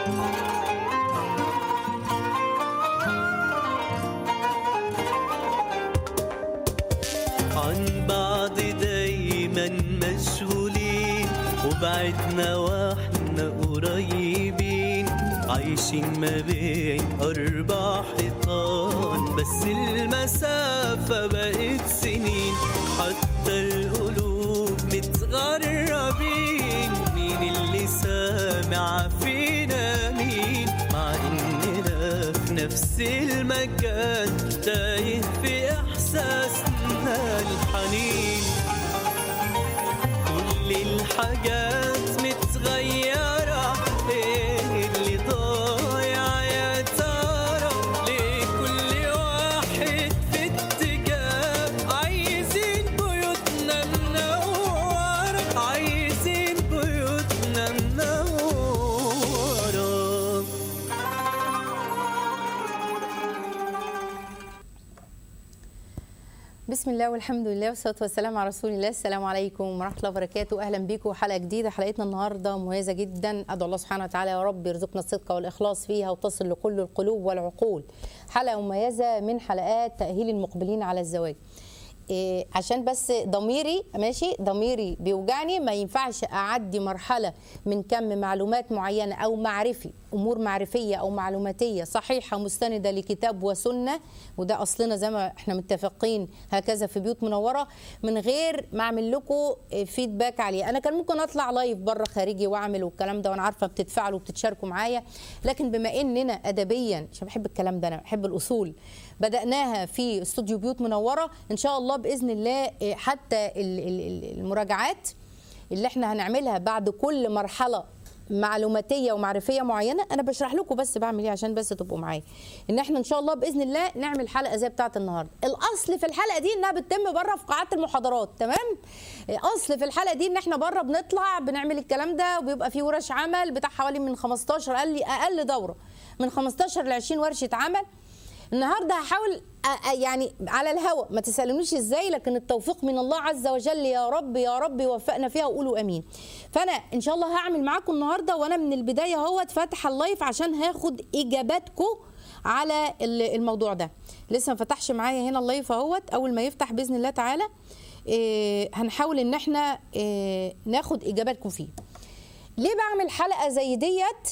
عن بعض دايما مشغولين وبعدنا واحنا قريبين عايشين ما بين أربع حيطان بس المسافة بقت سنين حتى القلوب متغربين مين اللي سامع فينا مين مع إننا في نفس المكان تايه في إحساسنا الحنين كل الحاجات متغيرة ايه اللي ضايع يا ترى ليه كل واحد في اتجاه عايزين بيوتنا منورة عايزين بيوتنا منورة بسم الله والحمد لله والصلاه والسلام على رسول الله السلام عليكم ورحمه الله وبركاته اهلا بيكم حلقه جديده حلقتنا النهارده مميزه جدا ادعو الله سبحانه وتعالى يا رب يرزقنا الصدق والاخلاص فيها وتصل لكل القلوب والعقول حلقه مميزه من حلقات تاهيل المقبلين على الزواج إيه عشان بس ضميري ماشي ضميري بيوجعني ما ينفعش اعدي مرحله من كم معلومات معينه او معرفي امور معرفيه او معلوماتيه صحيحه مستنده لكتاب وسنه وده اصلنا زي ما احنا متفقين هكذا في بيوت منوره من غير ما اعمل لكم فيدباك عليه انا كان ممكن اطلع لايف بره خارجي واعمل والكلام ده وانا عارفه بتتفاعلوا وبتتشاركوا معايا لكن بما اننا ادبيا عشان بحب الكلام ده انا بحب الاصول بدأناها في استوديو بيوت منورة إن شاء الله بإذن الله إيه، حتى ال- ال- ال- المراجعات اللي احنا هنعملها بعد كل مرحلة معلوماتيه ومعرفيه معينه انا بشرح لكم بس بعمل ايه عشان بس تبقوا معايا ان احنا ان شاء الله باذن الله نعمل حلقه زي بتاعه النهارده الاصل في الحلقه دي انها بتتم بره في قاعات المحاضرات تمام اصل في الحلقه دي ان احنا بره بنطلع بنعمل الكلام ده وبيبقى في ورش عمل بتاع حوالي من 15 قال لي اقل دوره من 15 ل 20 ورشه عمل النهارده هحاول أ- أ- يعني على الهوا ما تسالونيش ازاي لكن التوفيق من الله عز وجل يا رب يا رب يوفقنا فيها وقولوا امين فانا ان شاء الله هعمل معاكم النهارده وانا من البدايه اهوت فاتحه اللايف عشان هاخد اجاباتكم على ال- الموضوع ده لسه ما فتحش معايا هنا اللايف اهوت اول ما يفتح باذن الله تعالى إيه هنحاول ان احنا إيه ناخد اجاباتكم فيه ليه بعمل حلقه زي ديت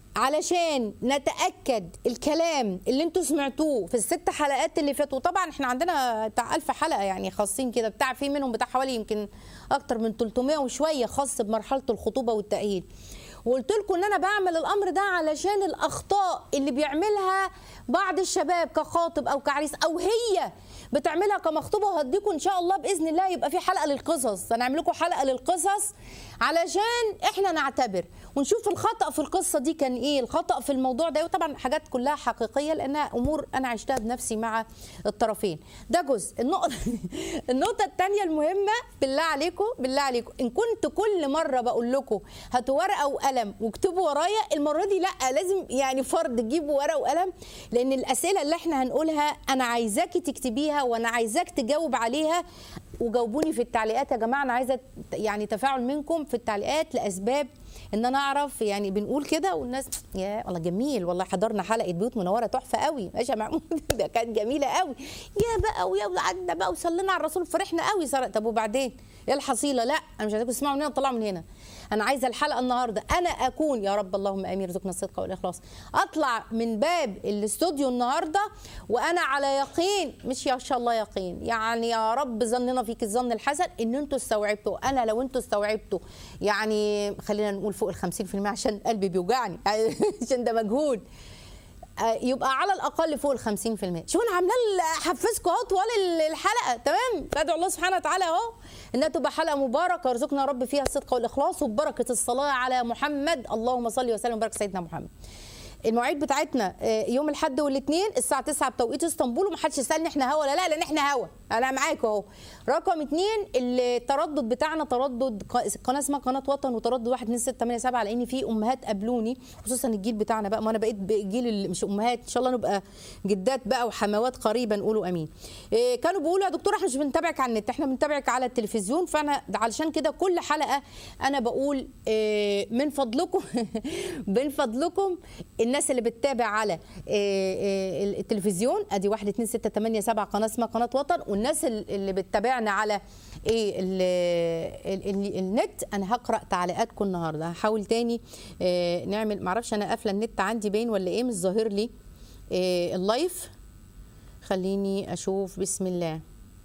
علشان نتاكد الكلام اللي انتوا سمعتوه في الست حلقات اللي فاتوا طبعا احنا عندنا بتاع 1000 حلقه يعني خاصين كده بتاع في منهم بتاع حوالي يمكن اكتر من 300 وشويه خاص بمرحله الخطوبه والتاهيل وقلت لكم ان انا بعمل الامر ده علشان الاخطاء اللي بيعملها بعض الشباب كخاطب او كعريس او هي بتعملها كمخطوبه وهديكم ان شاء الله باذن الله يبقى في حلقه للقصص هنعمل لكم حلقه للقصص علشان احنا نعتبر ونشوف الخطا في القصه دي كان ايه الخطا في الموضوع ده وطبعا حاجات كلها حقيقيه لانها امور انا عشتها بنفسي مع الطرفين ده جزء النقطه النقطه الثانيه المهمه بالله عليكم بالله عليكم ان كنت كل مره بقول لكم هاتوا ورقه وقلم واكتبوا ورايا المره دي لا لازم يعني فرض تجيبوا ورقه وقلم لان الاسئله اللي احنا هنقولها انا عايزاكي تكتبيها وانا عايزاك تجاوب عليها وجاوبوني في التعليقات يا جماعه انا عايزه يعني تفاعل منكم في التعليقات لاسباب ان انا اعرف يعني بنقول كده والناس يا والله جميل والله حضرنا حلقه بيوت منوره تحفه قوي ماشي يا محمود ده كانت جميله قوي يا بقى ويا وقعدنا بقى وصلينا على الرسول فرحنا قوي صار طب وبعدين ايه الحصيله لا انا مش عايزاكم تسمعوا من هنا طلعوا من هنا انا عايزه الحلقه النهارده انا اكون يا رب اللهم امين ارزقنا الصدق والاخلاص اطلع من باب الاستوديو النهارده وانا على يقين مش يا شاء الله يقين يعني يا رب ظننا فيك الظن الحسن ان انتوا استوعبتوا انا لو انتوا استوعبتوا يعني خلينا نقول فوق ال 50% عشان قلبي بيوجعني عشان ده مجهود آه، يبقى على الاقل فوق ال 50% شوف انا عمال احفزكم اهو طوال الحلقه تمام فادعو الله سبحانه وتعالى اهو انها تبقى حلقه مباركه يرزقنا يا رب فيها الصدق والاخلاص وببركه الصلاه على محمد اللهم صل وسلم وبارك سيدنا محمد المواعيد بتاعتنا آه، يوم الاحد والاثنين الساعه 9 بتوقيت اسطنبول ومحدش يسالني احنا هوا ولا لا لان احنا هوا انا معاكم اهو رقم اثنين التردد بتاعنا تردد ق- قناه اسمها قناه وطن وتردد 1 2 6 8 7 لان في امهات قابلوني خصوصا الجيل بتاعنا بقى ما انا بقيت جيل ال- مش امهات ان شاء الله نبقى جدات بقى وحموات قريبا نقولوا امين إيه، كانوا بيقولوا يا دكتور احنا مش بنتابعك على النت احنا بنتابعك على التلفزيون فانا علشان كده كل حلقه انا بقول إيه، من فضلكم من فضلكم الناس اللي بتتابع على إيه، إيه، التلفزيون ادي 1 2 6 8 7 قناه اسمها قناه وطن والناس اللي بتتابعنا على ايه ال ال ال النت انا هقرا تعليقاتكم النهارده هحاول تاني إيه، نعمل معرفش انا قافله النت عندي باين ولا ايه مش ظاهر لي إيه، اللايف خليني اشوف بسم الله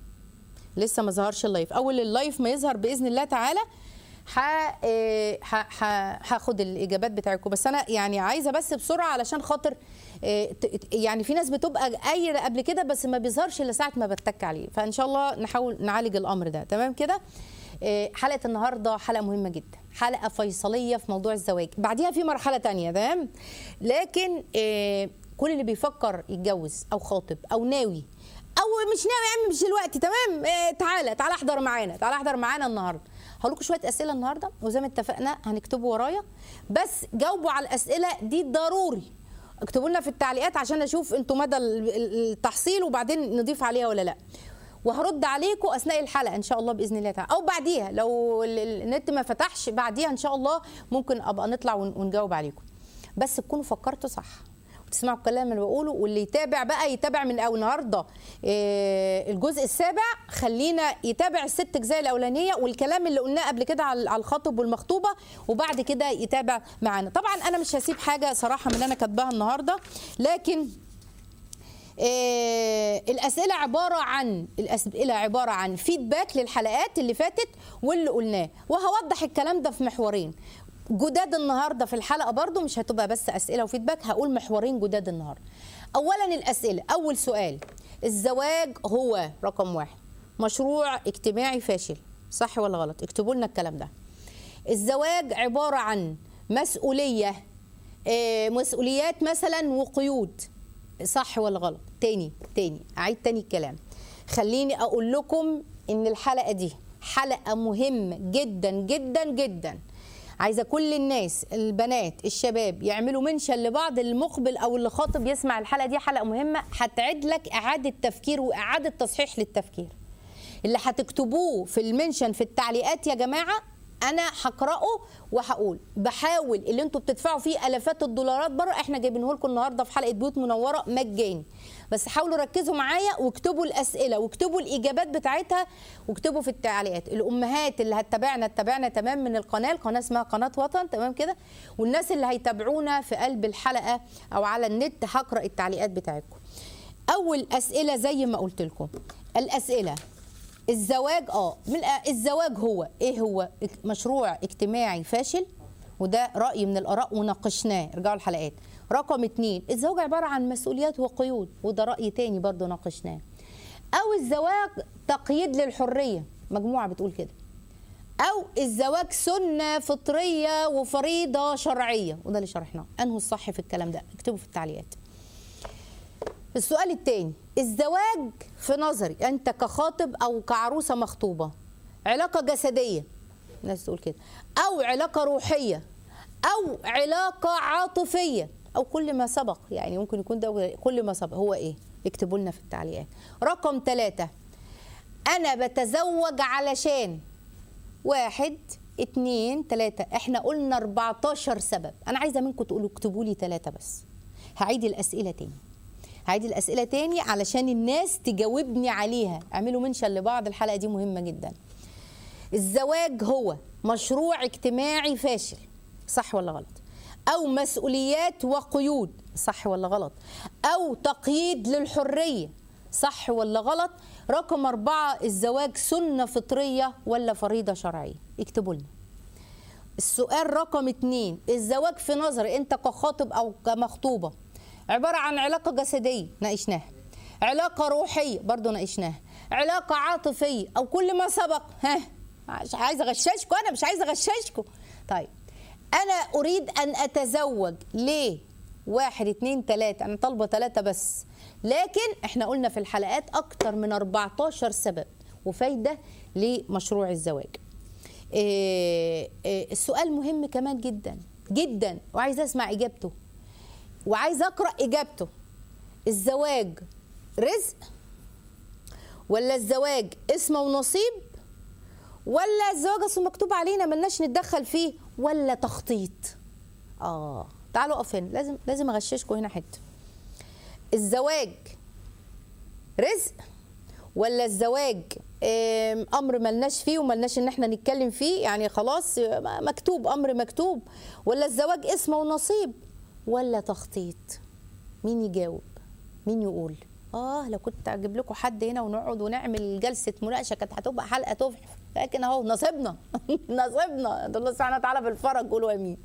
لسه ما ظهرش اللايف اول اللايف ما يظهر باذن الله تعالى ح إيه، ح- ح- هاخد الاجابات بتاعتكم بس انا يعني عايزه بس بسرعه علشان خاطر إيه، ت- ت- يعني في ناس بتبقى قايره قبل كده بس ما بيظهرش الا ساعه ما بتك عليه فان شاء الله نحاول نعالج الامر ده تمام كده إيه، حلقه النهارده حلقه مهمه جدا حلقه فيصليه في موضوع الزواج بعديها في مرحله تانية تمام لكن إيه، كل اللي بيفكر يتجوز او خاطب او ناوي او مش ناوي يا عم مش دلوقتي تمام إيه تعالى تعالى احضر معانا تعالى احضر معانا النهارده هقول لكم شويه اسئله النهارده وزي ما اتفقنا هنكتبوا ورايا بس جاوبوا على الاسئله دي ضروري اكتبوا لنا في التعليقات عشان اشوف انتوا مدى ال- ال- التحصيل وبعدين نضيف عليها ولا لا وهرد عليكم اثناء الحلقه ان شاء الله باذن الله تعالى او بعديها لو ال- ال- النت ما فتحش بعديها ان شاء الله ممكن ابقى نطلع ون- ونجاوب عليكم بس تكونوا فكرتوا صح وتسمعوا الكلام اللي بقوله واللي يتابع بقى يتابع من اول النهارده آه، الجزء السابع خلينا يتابع الست اجزاء الاولانيه والكلام اللي قلناه قبل كده على على الخطب والمخطوبه وبعد كده يتابع معانا طبعا انا مش هسيب حاجه صراحه من اللي انا كاتباها النهارده لكن آه، الاسئله عباره عن الاسئله عباره عن فيدباك للحلقات اللي فاتت واللي قلناه وهوضح الكلام ده في محورين جداد النهارده في الحلقه برضو مش هتبقى بس اسئله وفيدباك هقول محورين جداد النهارده اولا الاسئله اول سؤال الزواج هو رقم واحد مشروع اجتماعي فاشل صح ولا غلط اكتبوا لنا الكلام ده الزواج عباره عن مسؤوليه آه، مسؤوليات مثلا وقيود صح ولا غلط تاني تاني اعيد تاني الكلام خليني اقول لكم ان الحلقه دي حلقه مهمه جدا جدا جدا عايزه كل الناس البنات الشباب يعملوا منشن لبعض المقبل او اللي خاطب يسمع الحلقه دي حلقه مهمه هتعيد لك اعاده تفكير واعاده تصحيح للتفكير اللي هتكتبوه في المنشن في التعليقات يا جماعه انا هقراه وهقول بحاول اللي انتوا بتدفعوا فيه الافات الدولارات بره احنا جايبينه لكم النهارده في حلقه بيوت منوره مجاني بس حاولوا ركزوا معايا واكتبوا الاسئله واكتبوا الاجابات بتاعتها واكتبوا في التعليقات الامهات اللي هتتابعنا تتابعنا تمام من القناه القناه اسمها قناه وطن تمام كده والناس اللي هيتابعونا في قلب الحلقه او على النت هقرا التعليقات بتاعتكم اول اسئله زي ما قلت لكم الاسئله الزواج اه من الآ- الزواج هو ايه هو اك- مشروع اجتماعي فاشل وده راي من الاراء وناقشناه ارجعوا الحلقات رقم اتنين الزواج عباره عن مسؤوليات وقيود وده راي تاني برضو ناقشناه او الزواج تقييد للحريه مجموعه بتقول كده او الزواج سنه فطريه وفريضه شرعيه وده اللي شرحناه انهوا الصح في الكلام ده اكتبوا في التعليقات السؤال التاني الزواج في نظري انت كخاطب او كعروسه مخطوبه علاقه جسديه الناس تقول كده او علاقه روحيه او علاقه عاطفيه او كل ما سبق يعني ممكن يكون ده كل ما سبق هو ايه اكتبوا لنا في التعليقات رقم ثلاثة انا بتزوج علشان واحد اتنين تلاتة احنا قلنا 14 سبب انا عايزه منكم تقولوا اكتبوا لي ثلاثة بس هعيد الاسئله تاني هعيد الاسئله تاني علشان الناس تجاوبني عليها اعملوا منشن لبعض الحلقه دي مهمه جدا الزواج هو مشروع اجتماعي فاشل صح ولا غلط او مسؤوليات وقيود صح ولا غلط او تقييد للحريه صح ولا غلط رقم أربعة الزواج سنة فطرية ولا فريضة شرعية اكتبوا لنا السؤال رقم اتنين الزواج في نظر انت كخاطب او كمخطوبة عبارة عن علاقة جسدية ناقشناها علاقة روحية برضو ناقشناها علاقة عاطفية او كل ما سبق ها مش عايزة اغششكم انا مش عايزة اغششكم طيب انا اريد ان اتزوج ليه واحد اتنين تلاتة انا طالبه تلاتة بس لكن احنا قلنا في الحلقات اكتر من 14 سبب وفايده لمشروع الزواج إيه إيه السؤال مهم كمان جدا جدا وعايزه اسمع اجابته وعايزه اقرا اجابته الزواج رزق ولا الزواج اسم ونصيب ولا الزواج اصل مكتوب علينا ملناش نتدخل فيه ولا تخطيط اه تعالوا اقف هنا لازم لازم اغششكم هنا حته الزواج رزق ولا الزواج آم، امر ملناش فيه وملناش ان احنا نتكلم فيه يعني خلاص آه، مكتوب امر مكتوب ولا الزواج اسم ونصيب ولا تخطيط مين يجاوب مين يقول اه لو كنت اجيب لكم حد هنا ونقعد ونعمل جلسه مناقشه كانت هتبقى حلقه تحفه لكن اهو نصيبنا نصيبنا ده الله سبحانه وتعالى في الفرج قولوا امين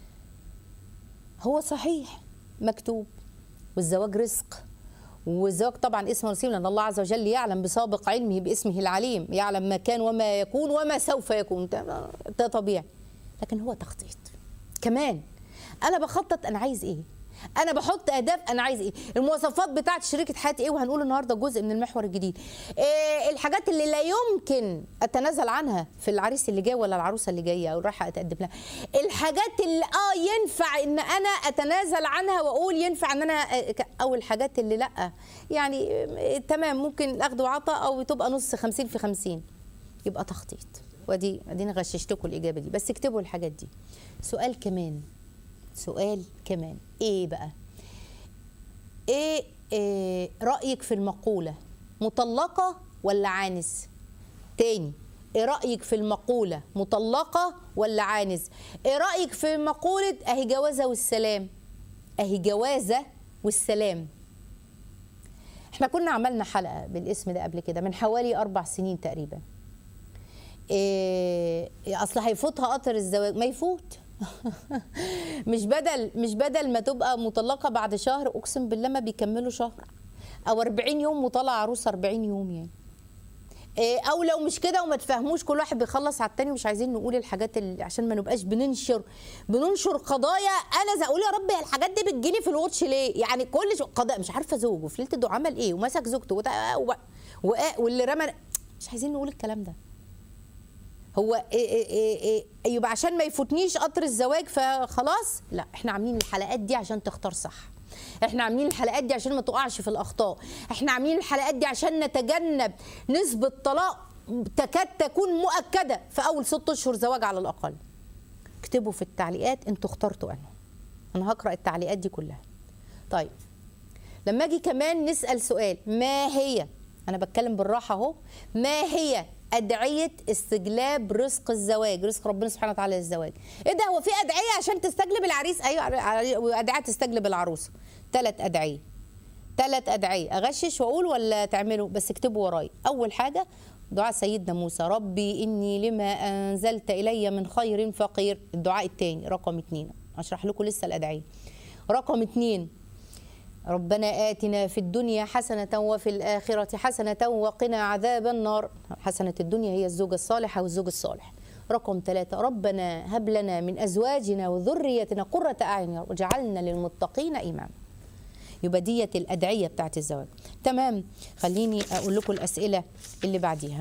هو صحيح مكتوب والزواج رزق والزواج طبعا اسم ونصيب لان الله عز وجل يعلم بسابق علمه باسمه العليم يعلم ما كان وما يكون وما سوف يكون ده ده طبيعي لكن هو تخطيط كمان انا بخطط انا عايز ايه انا بحط اهداف انا عايز ايه المواصفات بتاعت شريكه حياتي ايه وهنقول النهارده جزء من المحور الجديد إيه الحاجات اللي لا يمكن اتنازل عنها في العريس اللي جاي ولا العروسه اللي جايه او رايحه اتقدم لها الحاجات اللي اه ينفع ان انا اتنازل عنها واقول ينفع ان انا آه، ك- او الحاجات اللي لا يعني آه، تمام ممكن الاخذ وعطاء او تبقى نص 50 في 50 يبقى تخطيط ودي اديني غششتكم الاجابه دي بس اكتبوا الحاجات دي سؤال كمان سؤال كمان ايه بقى ايه, إيه رايك في المقوله مطلقه ولا عانس تاني ايه رايك في المقوله مطلقه ولا عانس ايه رايك في مقوله اهي جوازه والسلام اهي جوازه والسلام احنا كنا عملنا حلقه بالاسم ده قبل كده من حوالي اربع سنين تقريبا إيه اصل هيفوتها قطر الزواج ما يفوت مش بدل مش بدل ما تبقى مطلقه بعد شهر اقسم بالله ما بيكملوا شهر او 40 يوم وطلع عروسه 40 يوم يعني إيه، او لو مش كده وما تفهموش كل واحد بيخلص على التاني مش عايزين نقول الحاجات اللي عشان ما نبقاش بننشر بننشر قضايا انا زي اقول يا رب هي الحاجات دي بتجيني في الواتش ليه يعني كل شو قضاء مش عارفه زوجه في ليله الدعاء عمل ايه ومسك زوجته وت- و- و- واللي رمى مش عايزين نقول الكلام ده هو إيه إيه إيه إيه يبقى عشان ما يفوتنيش قطر الزواج فخلاص لا احنا عاملين الحلقات دي عشان تختار صح احنا عاملين الحلقات دي عشان ما تقعش في الاخطاء احنا عاملين الحلقات دي عشان نتجنب نسبة طلاق تكاد تكون مؤكدة في اول ست اشهر زواج على الاقل اكتبوا في التعليقات انتوا اخترتوا انا انا هقرا التعليقات دي كلها طيب لما اجي كمان نسال سؤال ما هي انا بتكلم بالراحه اهو ما هي ادعيه استجلاب رزق الزواج رزق ربنا سبحانه وتعالى للزواج ايه ده هو في ادعيه عشان تستجلب العريس ايوه وادعيه تستجلب العروسه ثلاث ادعيه ثلاث ادعيه اغشش واقول ولا تعملوا بس اكتبوا وراي اول حاجه دعاء سيدنا موسى ربي اني لما انزلت الي من خير فقير الدعاء الثاني رقم اثنين اشرح لكم لسه الادعيه رقم اثنين ربنا آتنا في الدنيا حسنة وفي الآخرة حسنة وقنا عذاب النار حسنة الدنيا هي الزوجة الصالحة والزوج الصالح رقم ثلاثة ربنا هب لنا من أزواجنا وذريتنا قرة أعين وجعلنا للمتقين إماما يبقى ديت الأدعية بتاعت الزواج تمام خليني أقول لكم الأسئلة اللي بعديها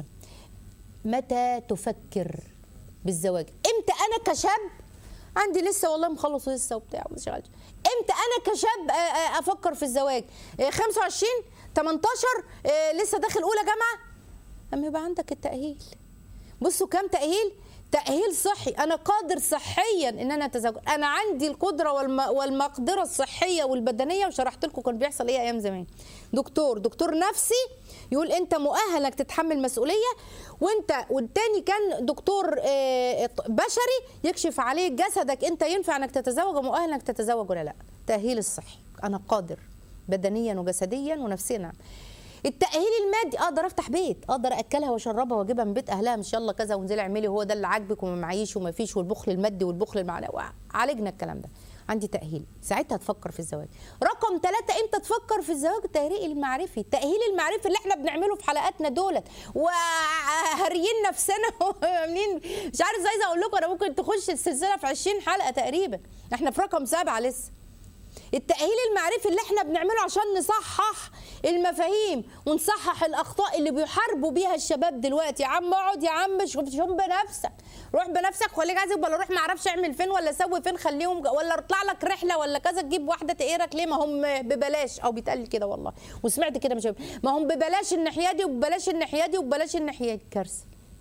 متى تفكر بالزواج امتى انا كشاب عندي لسه والله مخلص لسه وبتاع ومش شغال امتى انا كشاب آه، آه، افكر في الزواج آه، 25 18 آه، لسه داخل اولى جامعه لما يبقى عندك التاهيل بصوا كام تاهيل تاهيل صحي انا قادر صحيا ان انا اتزوج انا عندي القدره والم... والمقدره الصحيه والبدنيه وشرحت لكم كان بيحصل ايه ايام زمان دكتور دكتور نفسي يقول انت مؤهل انك تتحمل مسؤوليه وانت والتاني كان دكتور آه، بشري يكشف عليك جسدك انت ينفع انك تتزوج ومؤهل انك تتزوج ولا لا تاهيل الصحي انا قادر بدنيا وجسديا ونفسيا نعم. التأهيل المادي اقدر افتح بيت اقدر اكلها واشربها واجيبها من بيت اهلها مش يلا كذا وانزلي اعملي هو ده اللي عاجبك وما معيش وما فيش والبخل المادي والبخل المعنوي عالجنا الكلام ده عندي تأهيل ساعتها تفكر في الزواج رقم ثلاثة امتى تفكر في الزواج التهريق المعرفي التأهيل المعرفي اللي احنا بنعمله في حلقاتنا دولت وهريين نفسنا وعاملين مش عارف عايزه اقول لكم انا ممكن تخش السلسله في 20 حلقه تقريبا احنا في رقم سبعه لسه التأهيل المعرفي اللي احنا بنعمله عشان نصحح المفاهيم ونصحح الأخطاء اللي بيحاربوا بيها الشباب دلوقتي يا عم اقعد يا عم شوف شوف بنفسك روح بنفسك خليك عازب ولا روح ما اعرفش اعمل فين ولا سوي فين خليهم ولا اطلع لك رحله ولا كذا تجيب واحده تقيرك ليه ما هم ببلاش او بيتقال كده والله وسمعت كده مش ما هم ببلاش الناحيه دي وببلاش الناحيه دي وببلاش الناحيه دي كارثه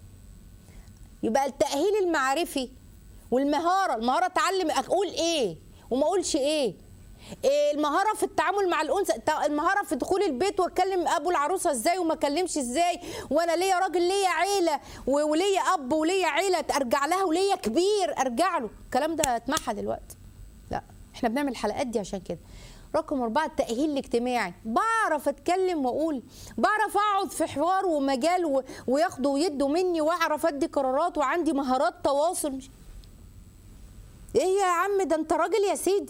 يبقى التأهيل المعرفي والمهارة المهارة اتعلم اقول ايه وما اقولش ايه إيه المهارة في التعامل مع الأنثى الت- المهارة في دخول البيت واتكلم أبو العروسة ازاي وما اكلمش ازاي وانا ليا راجل ليا عيلة و- وليا أب وليا عيلة ارجع لها وليا كبير ارجع له الكلام ده اتمحى دلوقتي لا احنا بنعمل الحلقات دي عشان كده رقم أربعة التأهيل الاجتماعي بعرف أتكلم وأقول بعرف أقعد في حوار ومجال و... وياخدوا ويدوا مني وأعرف أدي قرارات وعندي مهارات تواصل مش... إيه يا عم ده أنت راجل يا سيدي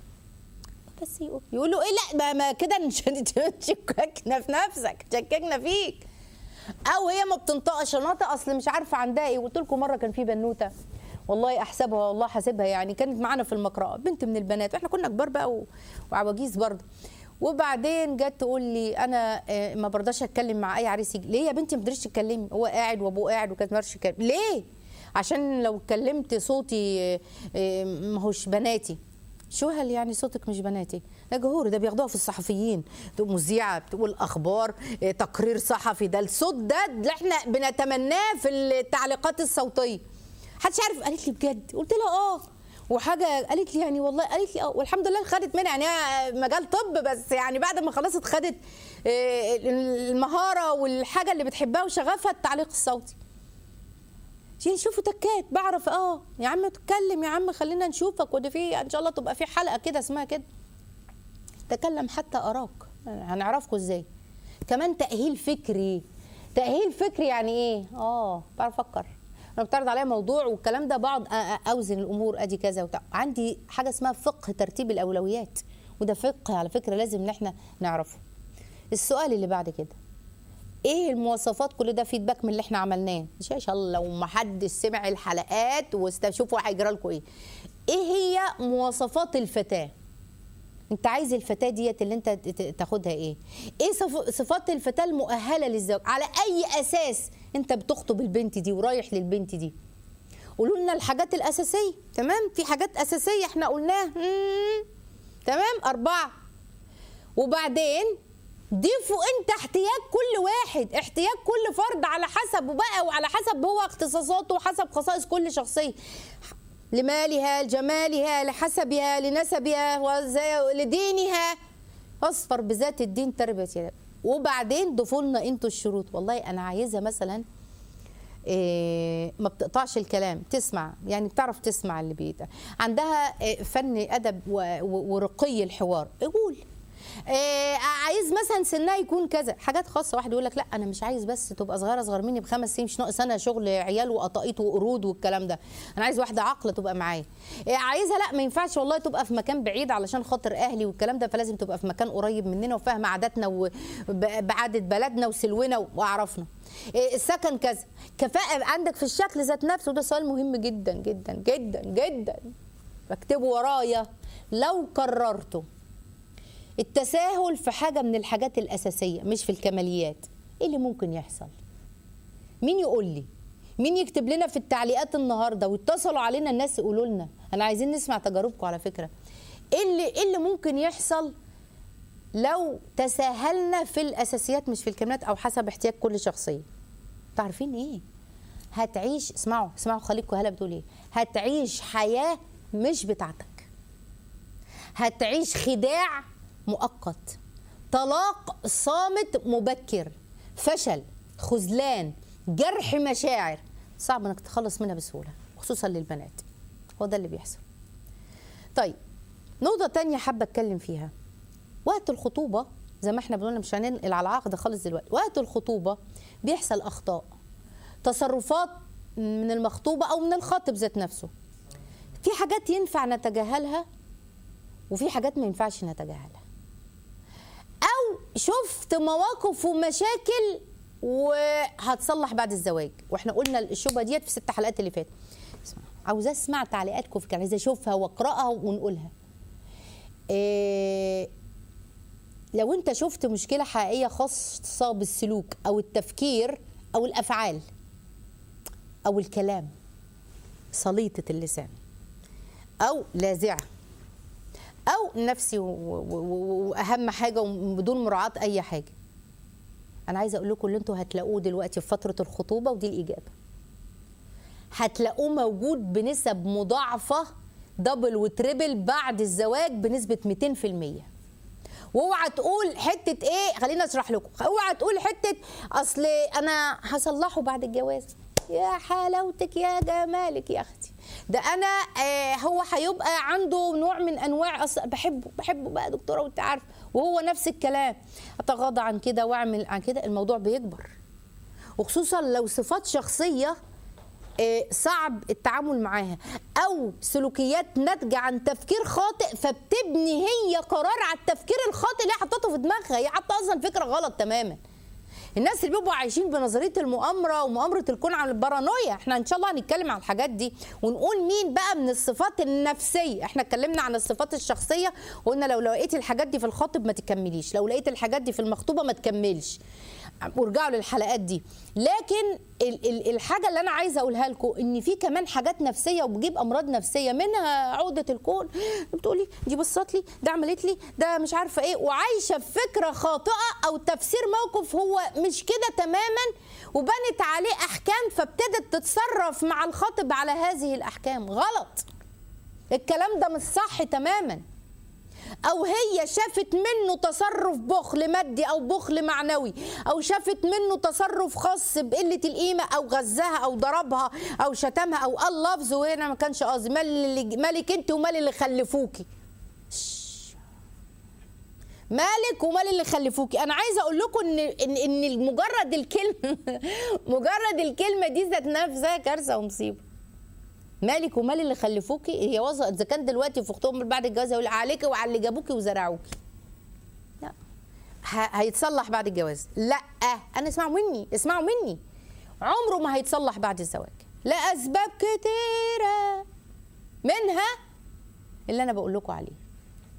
بس يقول يقولوا إيه لا ما, ما كده نش- نشككنا في نفسك شككنا فيك او هي ما بتنطقش ناطق اصل مش عارفه عندها ايه قلت لكم مره كان في بنوته والله احسبها والله حاسبها يعني كانت معانا في المقرأة بنت من البنات واحنا كنا كبار بقى و- وعواجيز برضه وبعدين جت تقول لي انا آه، ما برضاش اتكلم مع اي عريس يجي ليه يا بنتي ما تقدريش تتكلمي هو قاعد وابوه قاعد وكانت ما تتكلم ليه عشان لو اتكلمت صوتي آه، آه، ما هوش بناتي شو هل يعني صوتك مش بناتي ده جهور ده بياخدوها في الصحفيين تبقى مذيعه بتقول اخبار إيه، تقرير صحفي ده الصوت ده اللي احنا بنتمناه في التعليقات الصوتيه محدش عارف قالت لي بجد قلت لها اه وحاجه قالت لي يعني والله قالت لي اه والحمد لله خدت منها يعني هي مجال طب بس يعني بعد ما خلصت خدت إيه، المهاره والحاجه اللي بتحبها وشغفها التعليق الصوتي شي- شوفوا تكات بعرف اه يا عم تتكلم يا عم خلينا نشوفك ودي في ان شاء الله تبقى في حلقه كده اسمها كده تكلم حتى اراك هنعرفكم ازاي كمان تاهيل فكري تاهيل فكري يعني ايه اه بعرف افكر انا بتعرض عليا موضوع والكلام ده بقعد أ- أ- اوزن الامور ادي كذا وبتاع عندي حاجه اسمها فقه ترتيب الاولويات وده فقه على فكره لازم ان احنا نعرفه السؤال اللي بعد كده ايه المواصفات كل ده فيدباك من اللي احنا عملناه مش ان شاء الله لو ما حدش سمع الحلقات واستشوفوا هيجرى لكم ايه ايه هي مواصفات الفتاه انت عايز الفتاه ديت اللي انت ت- ت- تاخدها ايه ايه صف- صفات الفتاه المؤهله للزواج على اي اساس انت بتخطب البنت دي ورايح للبنت دي قولوا لنا الحاجات الاساسيه تمام في حاجات اساسيه احنا قلناها مم. تمام اربعه وبعدين ضيفوا انت احتياج كل واحد احتياج كل فرد على حسبه بقى وعلى حسب هو اختصاصاته وحسب خصائص كل شخصيه لمالها لجمالها لحسبها لنسبها وزي- لدينها اصفر بذات الدين تربيه يدك وبعدين ضيفوا لنا انتوا الشروط والله انا عايزه مثلا إيه، ما بتقطعش الكلام تسمع يعني بتعرف تسمع اللي بيتقال عندها إيه، فن ادب و- و- ورقي الحوار قول إيه، عايز مثلا سنها يكون كذا حاجات خاصه واحد يقول لك لا انا مش عايز بس تبقى صغيره اصغر مني بخمس سنين مش ناقص انا شغل عيال وقطاقيط وقرود والكلام ده انا عايز واحده عاقله تبقى معايا إيه، عايزها لا ما ينفعش والله تبقى في مكان بعيد علشان خاطر اهلي والكلام ده فلازم تبقى في مكان قريب مننا وفاهمه عاداتنا وبعاده بلدنا وسلونا واعرافنا إيه، السكن كذا كفاءه عندك في الشكل ذات نفسه ده سؤال مهم جدا جدا جدا جدا بكتبه ورايا لو قررته التساهل في حاجه من الحاجات الاساسيه مش في الكماليات ايه اللي ممكن يحصل مين يقول لي مين يكتب لنا في التعليقات النهارده واتصلوا علينا الناس يقولوا لنا انا عايزين نسمع تجاربكم على فكره ايه اللي ايه اللي ممكن يحصل لو تساهلنا في الاساسيات مش في الكلمات او حسب احتياج كل شخصيه تعرفين ايه هتعيش اسمعوا اسمعوا خليكم هلا بتقول ايه هتعيش حياه مش بتاعتك هتعيش خداع مؤقت طلاق صامت مبكر فشل خذلان جرح مشاعر صعب انك تخلص منها بسهوله خصوصا للبنات هو ده اللي بيحصل طيب نقطه تانية حابه اتكلم فيها وقت الخطوبه زي ما احنا بنقول مش هننقل على العقد خالص دلوقتي وقت الخطوبه بيحصل اخطاء تصرفات من المخطوبه او من الخاطب ذات نفسه في حاجات ينفع نتجاهلها وفي حاجات ما ينفعش نتجاهلها او شفت مواقف ومشاكل وهتصلح بعد الزواج واحنا قلنا الشبهه ديت في ست حلقات اللي فاتت اسمع عاوزه اسمع تعليقاتكم في كده عايزه اشوفها واقراها ونقولها إيه لو انت شفت مشكله حقيقيه خاصه بالسلوك او التفكير او الافعال او الكلام سليطه اللسان او لاذعه او نفسي و- و- و- واهم حاجه وبدون مراعاه اي حاجه انا عايزه اقول لكم اللي انتوا هتلاقوه دلوقتي في فتره الخطوبه ودي الاجابه هتلاقوه موجود بنسب مضاعفه دبل وتريبل بعد الزواج بنسبه 200% واوعى تقول حته ايه خليني اشرح لكم اوعى تقول حته اصل انا هصلحه بعد الجواز يا حلاوتك يا جمالك يا اختي ده انا آه هو هيبقى عنده نوع من انواع أصل بحبه بحبه بقى دكتوره وانت عارف وهو نفس الكلام اتغاضى عن كده واعمل عن كده الموضوع بيكبر وخصوصا لو صفات شخصيه آه، صعب التعامل معاها او سلوكيات ناتجه عن تفكير خاطئ فبتبني هي قرار على التفكير الخاطئ اللي هي حطته في دماغها هي حاطه اصلا فكره غلط تماما الناس اللي بيبقوا عايشين بنظريه المؤامره ومؤامره الكون على البارانويا احنا ان شاء الله هنتكلم عن الحاجات دي ونقول مين بقى من الصفات النفسيه احنا اتكلمنا عن الصفات الشخصيه وقلنا لو لقيتي الحاجات دي في الخاطب ما تكمليش لو لقيت الحاجات دي في المخطوبه ما تكملش وارجعوا للحلقات دي لكن ال- ال- الحاجه اللي انا عايزه اقولها لكم ان في كمان حاجات نفسيه وبتجيب امراض نفسيه منها عقده الكون بتقولي دي بصت لي ده عملت لي ده مش عارفه ايه وعايشه في فكره خاطئه او تفسير موقف هو مش كده تماما وبنت عليه احكام فابتدت تتصرف مع الخاطب على هذه الاحكام غلط الكلام ده مش صح تماما او هي شافت منه تصرف بخل مادي او بخل معنوي او شافت منه تصرف خاص بقله القيمه او غزها او ضربها او شتمها او قال لفظ وهنا ما كانش قصدي مال اللي مالك انت ومال اللي خلفوكي شش. مالك ومال اللي خلفوكي انا عايزه اقول لكم ان ان ان مجرد الكلمه مجرد الكلمه دي ذات نفسها كارثه ومصيبه مالك ومال اللي خلفوكي هي وظ اذا كان دلوقتي في اختهم بعد الجواز يقول عليكي وعلى اللي جابوكي وزرعوكي لا ه- هيتصلح بعد الجواز لا انا اسمعوا مني اسمعوا مني عمره ما هيتصلح بعد الزواج لاسباب كتيره منها اللي انا بقول لكم عليه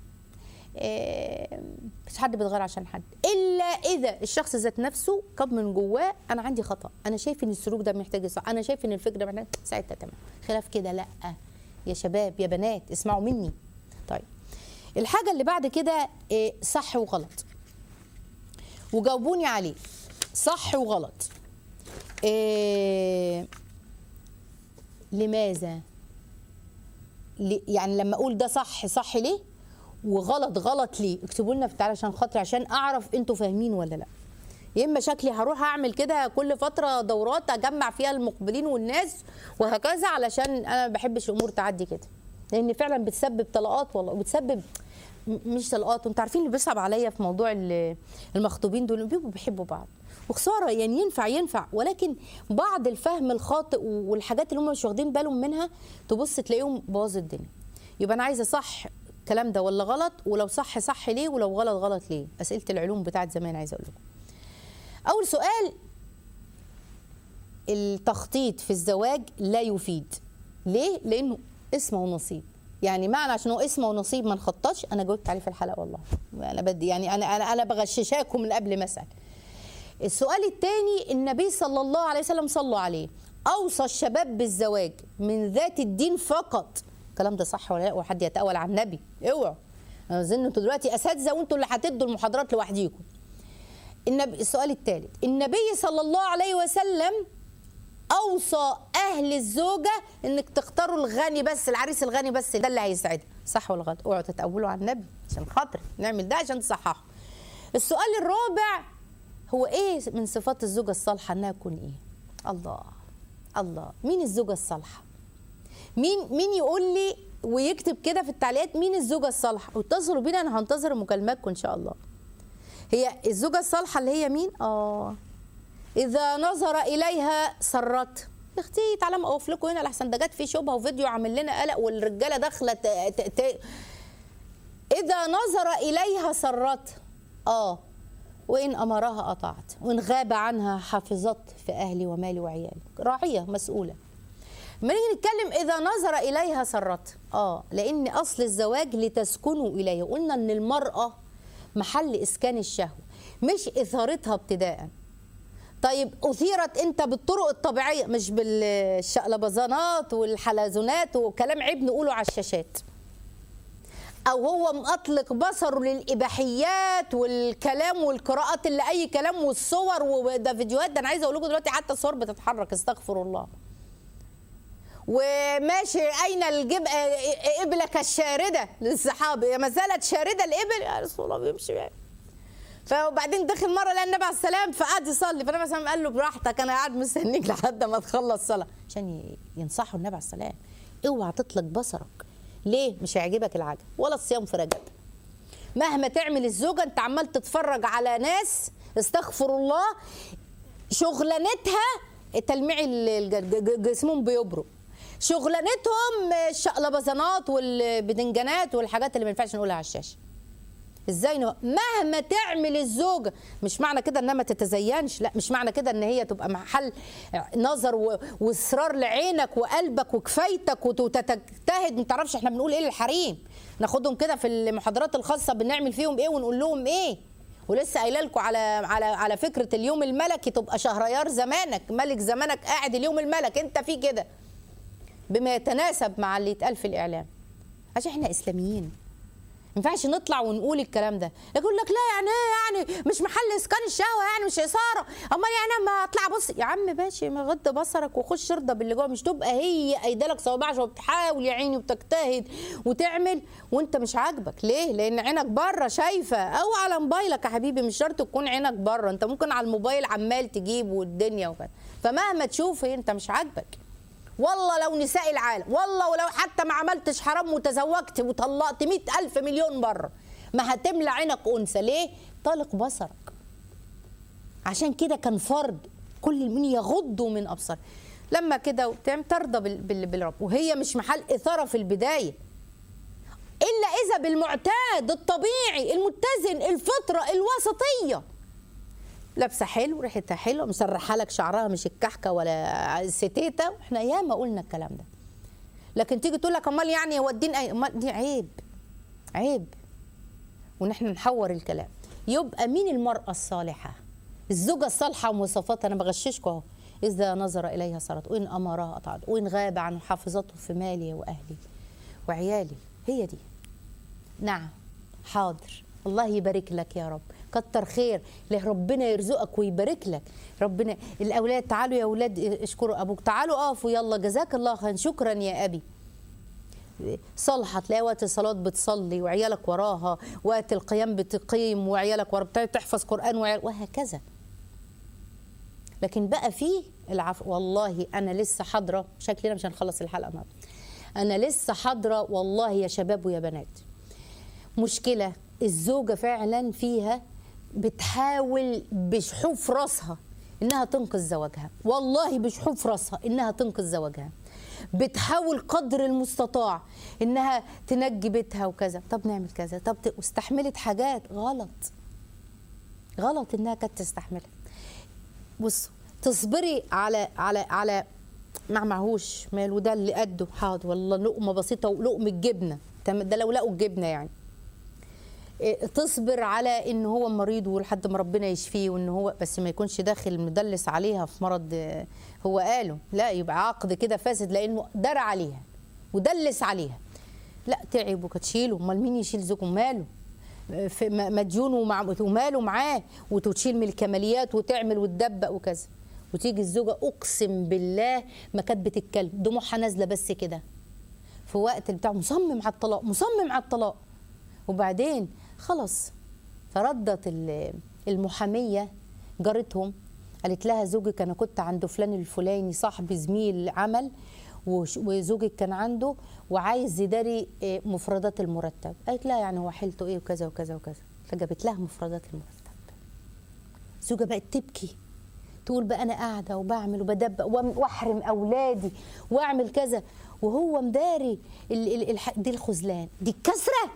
إيه، مش حد بيتغير عشان حد الا اذا الشخص ذات نفسه كب من جواه انا عندي خطا انا شايف ان السلوك ده محتاج يصح انا شايف ان الفكر ده محتاج ساعتها تمام خلاف كده لا يا شباب يا بنات اسمعوا مني طيب الحاجه اللي بعد كده إيه، صح وغلط وجاوبوني عليه صح وغلط إيه لماذا ليه- يعني لما اقول ده صح صح ليه وغلط غلط ليه اكتبوا لنا في التعالى عشان خاطر عشان اعرف انتوا فاهمين ولا لا يا اما شكلي هروح اعمل كده كل فتره دورات اجمع فيها المقبلين والناس وهكذا علشان انا ما بحبش الامور تعدي كده لان فعلا بتسبب طلقات والله وبتسبب م- مش طلقات وانتوا عارفين اللي بيصعب عليا في موضوع ال- المخطوبين دول بيبقوا بيحبوا بعض وخساره يعني ينفع ينفع ولكن بعض الفهم الخاطئ والحاجات اللي هم مش واخدين بالهم منها تبص تلاقيهم بوظ الدنيا يبقى انا عايزه صح الكلام ده ولا غلط ولو صح صح ليه ولو غلط غلط ليه اسئله العلوم بتاعت زمان عايزه اقول لكم اول سؤال التخطيط في الزواج لا يفيد ليه لانه اسم ونصيب يعني معنى عشان هو اسم ونصيب ما نخططش انا جاوبت عليه في الحلقه والله انا بدي يعني انا انا انا بغششاكم من قبل ما اسال السؤال الثاني النبي صلى الله عليه وسلم صلوا عليه اوصى الشباب بالزواج من ذات الدين فقط الكلام ده صح ولا لا وحد يتأول على النبي اوعوا انا اظن انتوا دلوقتي اساتذه وانتوا اللي هتدوا المحاضرات لوحديكم النبي السؤال الثالث النبي صلى الله عليه وسلم اوصى اهل الزوجه انك تختاروا الغني بس العريس الغني بس ده اللي هيسعدها صح ولا غلط اوعوا تتأولوا على النبي عشان خاطر نعمل ده عشان تصححوا السؤال الرابع هو ايه من صفات الزوجه الصالحه انها تكون ايه الله الله مين الزوجه الصالحه مين مين يقول لي ويكتب كده في التعليقات مين الزوجه الصالحه واتصلوا بينا انا هنتظر مكالماتكم ان شاء الله هي الزوجه الصالحه اللي هي مين اه اذا نظر اليها سرت يا اختي تعالى ما اقف لكم هنا لحسن ده جت في شبهه وفيديو عامل لنا قلق والرجاله داخله ت... ت... ت... اذا نظر اليها سرت اه وان امرها اطاعت وان غاب عنها حفظت في اهلي ومالي وعيالي راعيه مسؤوله لما نيجي نتكلم اذا نظر اليها سرت اه لان اصل الزواج لتسكنوا اليه قلنا ان المراه محل اسكان الشهوه مش اثارتها ابتداء طيب اثيرت انت بالطرق الطبيعيه مش بالشقلبظانات والحلزونات وكلام عيب نقوله على الشاشات او هو مطلق بصره للاباحيات والكلام والقراءات اللي اي كلام والصور وده فيديوهات ده انا عايزه اقول لكم دلوقتي حتى الصور بتتحرك استغفر الله وماشي اين الجب ابلك الشارده للصحابه ما زالت شارده الابل يا رسول الله بيمشي يعني فبعدين دخل مره لقى النبي عليه السلام فقعد يصلي فالنبي عليه السلام قال له براحتك انا قاعد مستنيك لحد ما تخلص صلاه عشان ي- ينصحوا النبي عليه السلام اوعى تطلق بصرك ليه مش هيعجبك العجب ولا الصيام في رجب مهما تعمل الزوجه انت عمال تتفرج على ناس استغفر الله شغلانتها تلميع ال- الج- ج- جسمهم بيبرق شغلانتهم الشقلبظانات والبدنجانات والحاجات اللي ما ينفعش نقولها على الشاشه ازاي نو... مهما تعمل الزوجه مش معنى كده انها ما تتزينش لا مش معنى كده ان هي تبقى محل نظر و... واصرار لعينك وقلبك وكفايتك وت- وتجتهد ما تعرفش احنا بنقول ايه للحريم ناخدهم كده في المحاضرات الخاصه بنعمل فيهم ايه ونقول لهم ايه ولسه قايله لكم على على على فكره اليوم الملكي تبقى شهريار زمانك ملك زمانك قاعد اليوم الملك انت في كده بما يتناسب مع اللي يتقال في الاعلام عشان احنا اسلاميين ما ينفعش نطلع ونقول الكلام ده يقول لك لا يعني ايه يعني مش محل اسكان الشهوه يعني مش اثاره امال يعني اما اطلع بص يا عم ماشي ما غض بصرك وخش ارضى باللي جوه مش تبقى هي قايده لك صوابعها وبتحاول يا عيني وبتجتهد وتعمل وانت مش عاجبك ليه لان عينك بره شايفه او على موبايلك يا حبيبي مش شرط تكون عينك بره انت ممكن على الموبايل عمال تجيب والدنيا وكده فمهما تشوف هي انت مش عاجبك والله لو نساء العالم والله ولو حتى ما عملتش حرام وتزوجت وطلقت مئة ألف مليون مرة ما هتملى عينك أنثى ليه؟ طلق بصرك عشان كده كان فرض كل المؤمنين يغضوا من أبصار لما كده وتعمل ترضى بال- بال- بالرب وهي مش محل إثارة في البداية إلا إذا بالمعتاد الطبيعي المتزن الفطرة الوسطية لابسه حلو ريحتها حلوه مسرحه لك شعرها مش الكحكه ولا الستيته احنا ياما قلنا الكلام ده لكن تيجي تقول لك امال يعني هو الدين أي... أمال دي عيب عيب وان احنا نحور الكلام يبقى مين المراه الصالحه الزوجه الصالحه ومواصفاتها انا بغششكم اهو اذا نظر اليها صارت وان امرها اطاعت وان غاب عن حافظته في مالي واهلي وعيالي هي دي نعم حاضر الله يبارك لك يا رب كتر خير له ربنا يرزقك ويبارك لك ربنا الاولاد تعالوا يا اولاد اشكروا ابوك تعالوا اقفوا يلا جزاك الله خيرا شكرا يا ابي صالحة تلاقي وقت الصلاة بتصلي وعيالك وراها وقت القيام بتقيم وعيالك ورا بتاعي تحفظ قرآن وعيال وهكذا لكن بقى فيه العفو والله أنا لسه حاضرة شكلنا مش هنخلص الحلقة النهارده أنا لسه حاضرة والله يا شباب ويا بنات مشكلة الزوجة فعلا فيها بتحاول بشحوف راسها انها تنقذ زواجها والله بشحوف راسها انها تنقذ زواجها بتحاول قدر المستطاع انها تنجي بيتها وكذا طب نعمل كذا طب ت- واستحملت حاجات غلط غلط انها كانت تستحملها بص تصبري على على على ما معهوش مال وده اللي قده حاضر والله لقمه بسيطه ولقمه جبنه تم- ده لو لقوا الجبنه يعني إيه، تصبر على ان هو مريض ولحد ما ربنا يشفيه وان هو بس ما يكونش داخل مدلس عليها في مرض آه، هو قاله لا يبقى عقد كده فاسد لانه درى عليها ودلس عليها لا تعب وكتشيله امال مين يشيل زوجه ماله آه، في م- مديون ومع وماله معاه وتشيل من الكماليات وتعمل وتدبق وكذا وتيجي الزوجه اقسم بالله ما كانت بتتكلم دموعها نازله بس كده في وقت بتاع مصمم على الطلاق مصمم على الطلاق وبعدين خلاص فردت ال- المحامية جارتهم قالت لها زوجك أنا كنت عند فلان الفلاني صاحبي زميل عمل وش- وزوجك كان عنده وعايز يداري إيه، مفردات المرتب قالت لها يعني هو حيلته ايه وكذا وكذا وكذا فجابت لها مفردات المرتب زوجة بقت تبكي تقول بقى انا قاعده وبعمل وبدبق وأم- واحرم اولادي واعمل كذا وهو مداري ال- ال- الح- دي الخذلان دي الكسره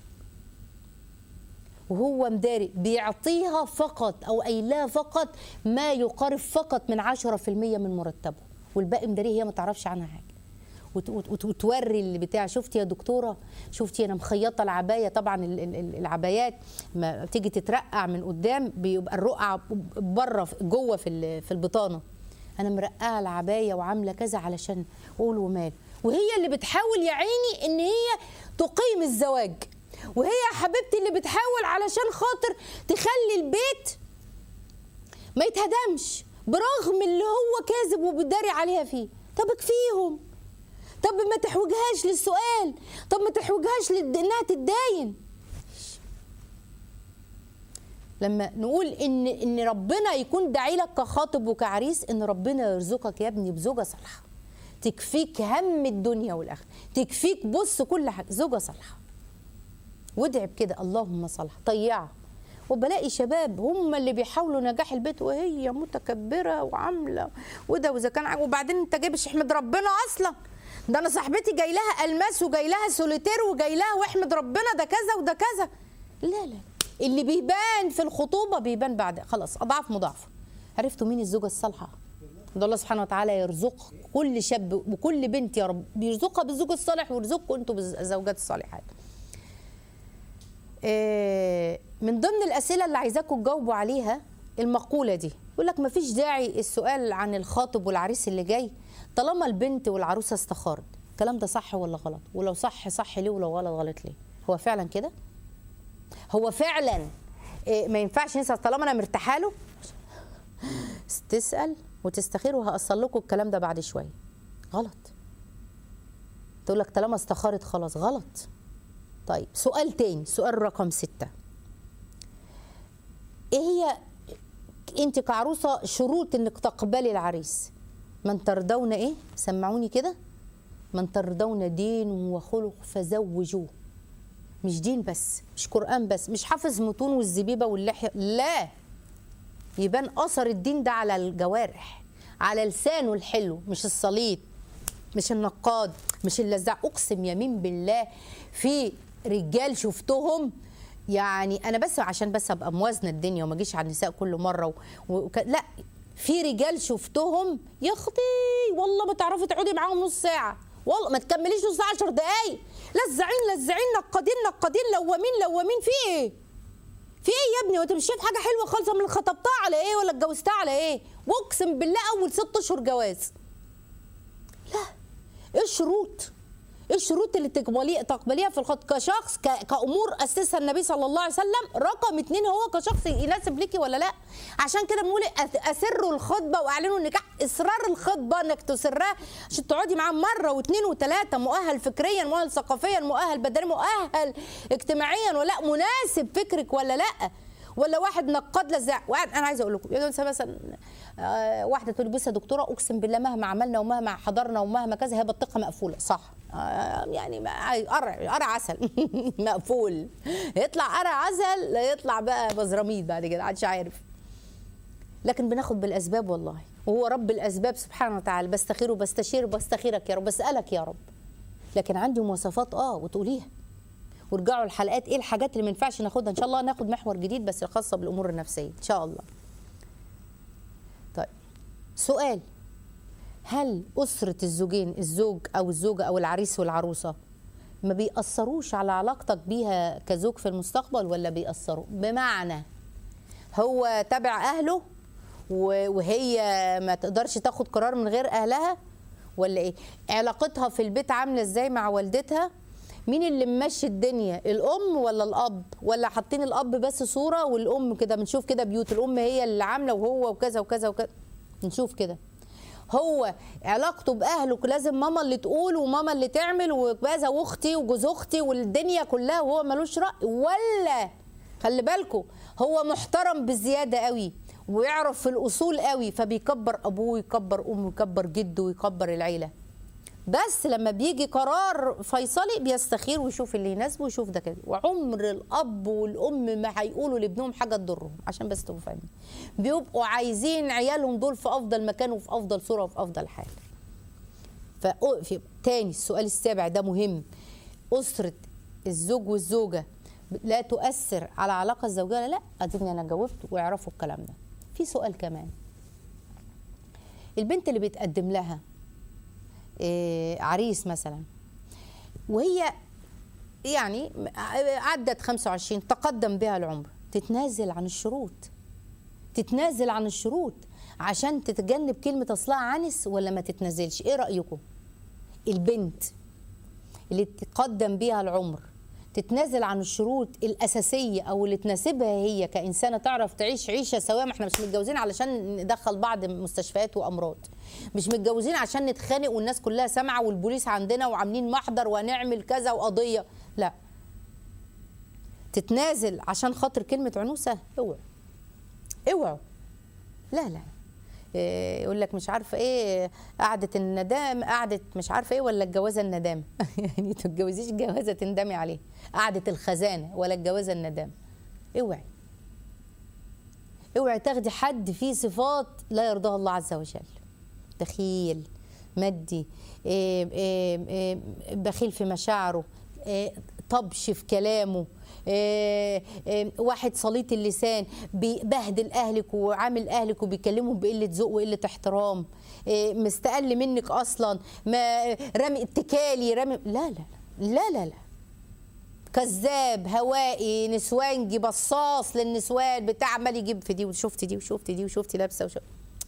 وهو مداري بيعطيها فقط او قايلها فقط ما يقارب فقط من 10% من مرتبه والباقي مداري هي ما تعرفش عنها حاجه وت- وت- وت- وتوري اللي بتاع شفتي يا دكتوره شفتي انا مخيطه العبايه طبعا ال- ال- ال- العبايات ما تيجي تترقع من قدام بيبقى الرقعه بره جوه في ال- في البطانه انا مرقعه العبايه وعامله كذا علشان قول ومال وهي اللي بتحاول يا عيني ان هي تقيم الزواج وهي يا حبيبتي اللي بتحاول علشان خاطر تخلي البيت ما يتهدمش برغم اللي هو كاذب وبيداري عليها فيه طب اكفيهم طب ما تحوجهاش للسؤال طب ما تحوجهاش لد- انها تتداين لما نقول ان ان ربنا يكون داعي لك كخاطب وكعريس ان ربنا يرزقك يا ابني بزوجه صالحه تكفيك هم الدنيا والاخره تكفيك بص كل حاجه زوجه صالحه وادعي بكده اللهم صلح طيعه وبلاقي شباب هم اللي بيحاولوا نجاح البيت وهي متكبره وعامله وده واذا كان ع- وبعدين انت جايبش احمد ربنا اصلا ده انا صاحبتي جاي لها الماس وجاي لها سوليتير وجاي لها واحمد ربنا ده كذا وده كذا لا لا اللي بيبان في الخطوبه بيبان بعد خلاص اضعاف مضاعفه عرفتوا مين الزوجه الصالحه ده الله سبحانه وتعالى يرزق كل شاب وكل بنت يا رب بيرزقها بالزوج الصالح ويرزقكم انتم بالزوجات الصالحات آه، من ضمن الاسئله اللي عايزاكم تجاوبوا عليها المقوله دي يقول لك مفيش داعي السؤال عن الخاطب والعريس اللي جاي طالما البنت والعروسه استخارت الكلام ده صح ولا غلط ولو صح صح ليه ولو غلط غلط ليه هو فعلا كده هو فعلا آه، ما ينفعش نسال طالما انا مرتاحه له تسال وتستخير وهأصل لكم الكلام ده بعد شويه غلط تقول لك طالما استخارت خلاص غلط طيب سؤال تاني سؤال رقم ستة ايه هي انت كعروسة شروط انك تقبلي العريس من ترضون ايه سمعوني كده من ترضون دين وخلق فزوجوه مش دين بس مش قرآن بس مش حافظ متون والزبيبة واللحية لا يبان أثر الدين ده على الجوارح على لسانه الحلو مش الصليط مش النقاد مش اللزاع اقسم يمين بالله في رجال شفتهم يعني انا بس عشان بس ابقى موازنه الدنيا وما اجيش على النساء كل مره و... وك... لا في رجال شفتهم يا اختي والله ما تعرفي تقعدي معاهم نص ساعه والله ما تكمليش نص ساعه 10 دقايق لزعين لزعين نقادين نقادين لوامين لوامين في ايه في ايه يا ابني وانت مش شايف حاجه حلوه خالص من خطبتها على ايه ولا اتجوزتها على ايه واقسم بالله اول ست اشهر جواز ايه الشروط ايه الشروط اللي تقبليها تقبليها في الخط كشخص ك- كامور اسسها النبي صلى الله عليه وسلم رقم اتنين هو كشخص يناسب ليكي ولا لا عشان كده بنقول أس- اسروا الخطبه واعلنوا النكاح اصرار الخطبه انك تسرها عشان تقعدي معاه مره واثنين وثلاثه مؤهل فكريا مؤهل ثقافيا مؤهل بدنيا مؤهل اجتماعيا ولا مناسب فكرك ولا لا ولا واحد نقاد لزع واحد انا عايزه اقول لكم يعني مثلا آه، واحده تقول لي بصي يا دكتوره اقسم بالله مهما عملنا ومهما حضرنا ومهما كذا هي بطيقه مقفوله صح آه، يعني ما- قرع قرع عسل مقفول يطلع قرع عسل لا يطلع بقى بزراميط بعد كده محدش عارف لكن بناخد بالاسباب والله وهو رب الاسباب سبحانه وتعالى بستخيره بستشير بستخيرك يا رب بسالك يا رب لكن عندي مواصفات اه وتقوليها وارجعوا الحلقات ايه الحاجات اللي ما ينفعش ناخدها ان شاء الله ناخد محور جديد بس خاصه بالامور النفسيه ان شاء الله طيب سؤال هل أسرة الزوجين الزوج أو الزوجة أو العريس والعروسة ما بيأثروش على علاقتك بيها كزوج في المستقبل ولا بيأثروا بمعنى هو تبع أهله و- وهي ما تقدرش تاخد قرار من غير أهلها ولا إيه علاقتها في البيت عاملة إزاي مع والدتها مين اللي ممشي الدنيا الأم ولا الأب ولا حاطين الأب بس صورة والأم كده بنشوف كده بيوت الأم هي اللي عاملة وهو وكذا وكذا وكذا نشوف كده هو علاقته باهله لازم ماما اللي تقول وماما اللي تعمل وكذا واختي وجوز اختي والدنيا كلها وهو ملوش راي ولا خلي بالكم هو محترم بزياده قوي ويعرف في الاصول قوي فبيكبر ابوه ويكبر امه ويكبر جده ويكبر العيله بس لما بيجي قرار فيصلي بيستخير ويشوف اللي يناسبه ويشوف ده كده وعمر الاب والام ما هيقولوا لابنهم حاجه تضرهم عشان بس تبقوا فاهمين بيبقوا عايزين عيالهم دول في افضل مكان وفي افضل صوره وفي افضل حال فأ- في تاني السؤال السابع ده مهم اسره الزوج والزوجه لا تؤثر على العلاقه الزوجيه ولا لا اديني انا جاوبت ويعرفوا الكلام ده في سؤال كمان البنت اللي بيتقدم لها إيه عريس مثلا وهي يعني عدت 25 تقدم بها العمر تتنازل عن الشروط تتنازل عن الشروط عشان تتجنب كلمة أصلها عنس ولا ما تتنازلش إيه رأيكم البنت اللي تقدم بيها العمر تتنازل عن الشروط الأساسية أو اللي تناسبها هي كإنسانة تعرف تعيش عيشة سواء ما احنا مش متجوزين علشان ندخل بعض مستشفيات وأمراض مش متجوزين عشان نتخانق والناس كلها سامعة والبوليس عندنا وعاملين محضر وهنعمل كذا وقضية لا تتنازل عشان خاطر كلمة عنوسة اوعوا اوعوا لا لا إيه، يقول لك مش عارفه ايه قعده الندام قعده مش عارفه ايه ولا الجوازه الندام يعني ما تتجوزيش جوازه تندمي عليه قعده الخزانه ولا الجوازه الندام اوعي اوعي تاخدي حد فيه صفات لا يرضاها الله عز وجل بخيل مادي إيه إيه إيه بخيل في مشاعره إيه طبش في كلامه إيه إيه واحد سليط اللسان بيبهدل اهلك وعامل اهلك وبيكلمهم بقله ذوق وقله احترام إيه مستقل منك اصلا ما رمي اتكالي رمي لا لا لا لا لا كذاب هوائي نسوانجي بصاص للنسوان بتاع عمال يجيب في دي وشفت دي وشفت دي وشفت لابسه وشفت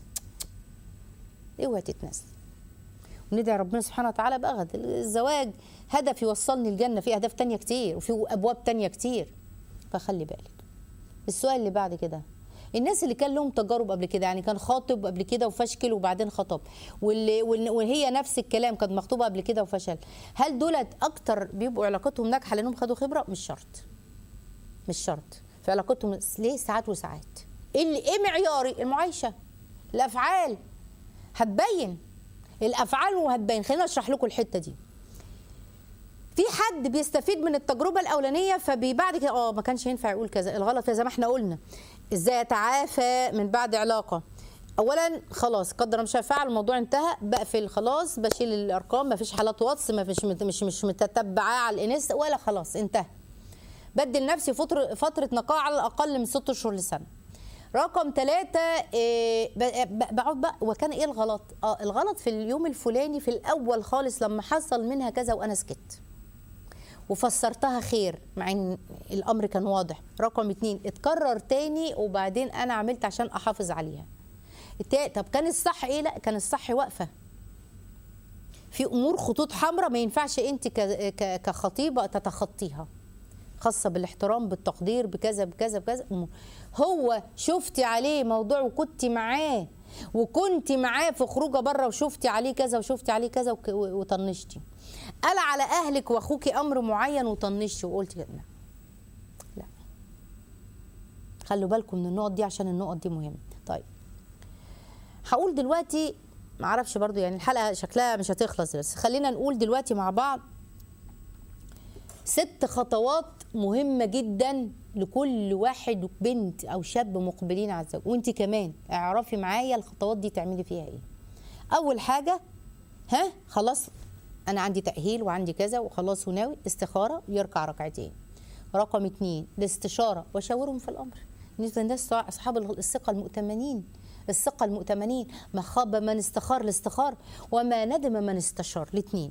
اوعي تتنازل وندعي ربنا سبحانه وتعالى بقى الزواج هدف يوصلني الجنه في اهداف تانية كتير وفي ابواب تانية كتير فخلي بالك السؤال اللي بعد كده الناس اللي كان لهم تجارب قبل كده يعني كان خاطب قبل كده وفشكل وبعدين خطب واللي وهي نفس الكلام كانت مخطوبه قبل كده وفشل هل دولت اكتر بيبقوا علاقتهم ناجحه لانهم خدوا خبره مش شرط مش شرط في علاقتهم ليه ساعات وساعات اللي ايه معياري المعايشه الافعال هتبين الافعال وهتبين خلينا اشرح لكم الحته دي في حد بيستفيد من التجربه الاولانيه فبعد كده اه ما كانش ينفع يقول كذا الغلط زي ما احنا قلنا ازاي اتعافى من بعد علاقه اولا خلاص قدر مش هيفعل الموضوع انتهى بقفل خلاص بشيل الارقام ما فيش حالات واتس ما فيش مش مش متتبعاه على الانست ولا خلاص انتهى بدل نفسي فتره فتره نقاء على الاقل من ست شهور لسنه رقم ثلاثة إيه بقعد بقى وكان ايه الغلط؟ اه الغلط في اليوم الفلاني في الاول خالص لما حصل منها كذا وانا سكت. وفسرتها خير مع ان الامر كان واضح. رقم اتنين اتكرر تاني وبعدين انا عملت عشان احافظ عليها. طب كان الصح ايه؟ لا كان الصح واقفه. في امور خطوط حمراء ما ينفعش انت كخطيبه تتخطيها. خاصه بالاحترام بالتقدير بكذا بكذا بكذا هو شفتي عليه موضوع وكنت معاه وكنت معاه في خروجه بره وشفتي عليه كذا وشفتي عليه كذا وطنشتي قال على اهلك واخوك امر معين وطنشتي وقلتي لا لا خلوا بالكم من النقط دي عشان النقط دي مهمه طيب هقول دلوقتي معرفش برضو يعني الحلقه شكلها مش هتخلص بس خلينا نقول دلوقتي مع بعض ست خطوات مهمة جدا لكل واحد بنت أو شاب مقبلين على الزواج وأنت كمان اعرفي معايا الخطوات دي تعملي فيها إيه أول حاجة ها خلاص أنا عندي تأهيل وعندي كذا وخلاص وناوي استخارة يركع ركعتين رقم اتنين الاستشارة وشاورهم في الأمر بالنسبة للناس أصحاب الثقة المؤتمنين الثقة المؤتمنين ما خاب من استخار الاستخار وما ندم من استشار الاثنين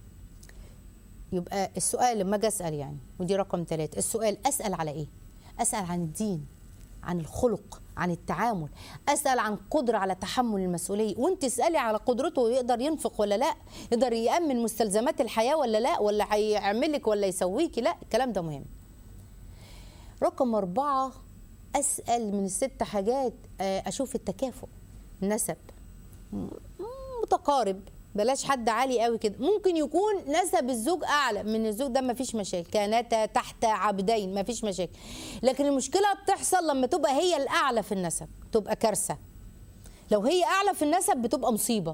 يبقى السؤال لما اجي اسال يعني ودي رقم ثلاثة السؤال اسال على ايه اسال عن الدين عن الخلق عن التعامل اسال عن قدره على تحمل المسؤوليه وانت اسالي على قدرته يقدر ينفق ولا لا يقدر يامن مستلزمات الحياه ولا لا ولا هيعمل لك ولا يسويكي لا الكلام ده مهم رقم أربعة أسأل من الست حاجات أشوف التكافؤ نسب متقارب بلاش حد عالي قوي كده ممكن يكون نسب الزوج اعلى من الزوج ده مفيش مشاكل كانتا تحت عبدين مفيش مشاكل لكن المشكله بتحصل لما تبقى هي الاعلى في النسب تبقى كارثه لو هي اعلى في النسب بتبقى مصيبه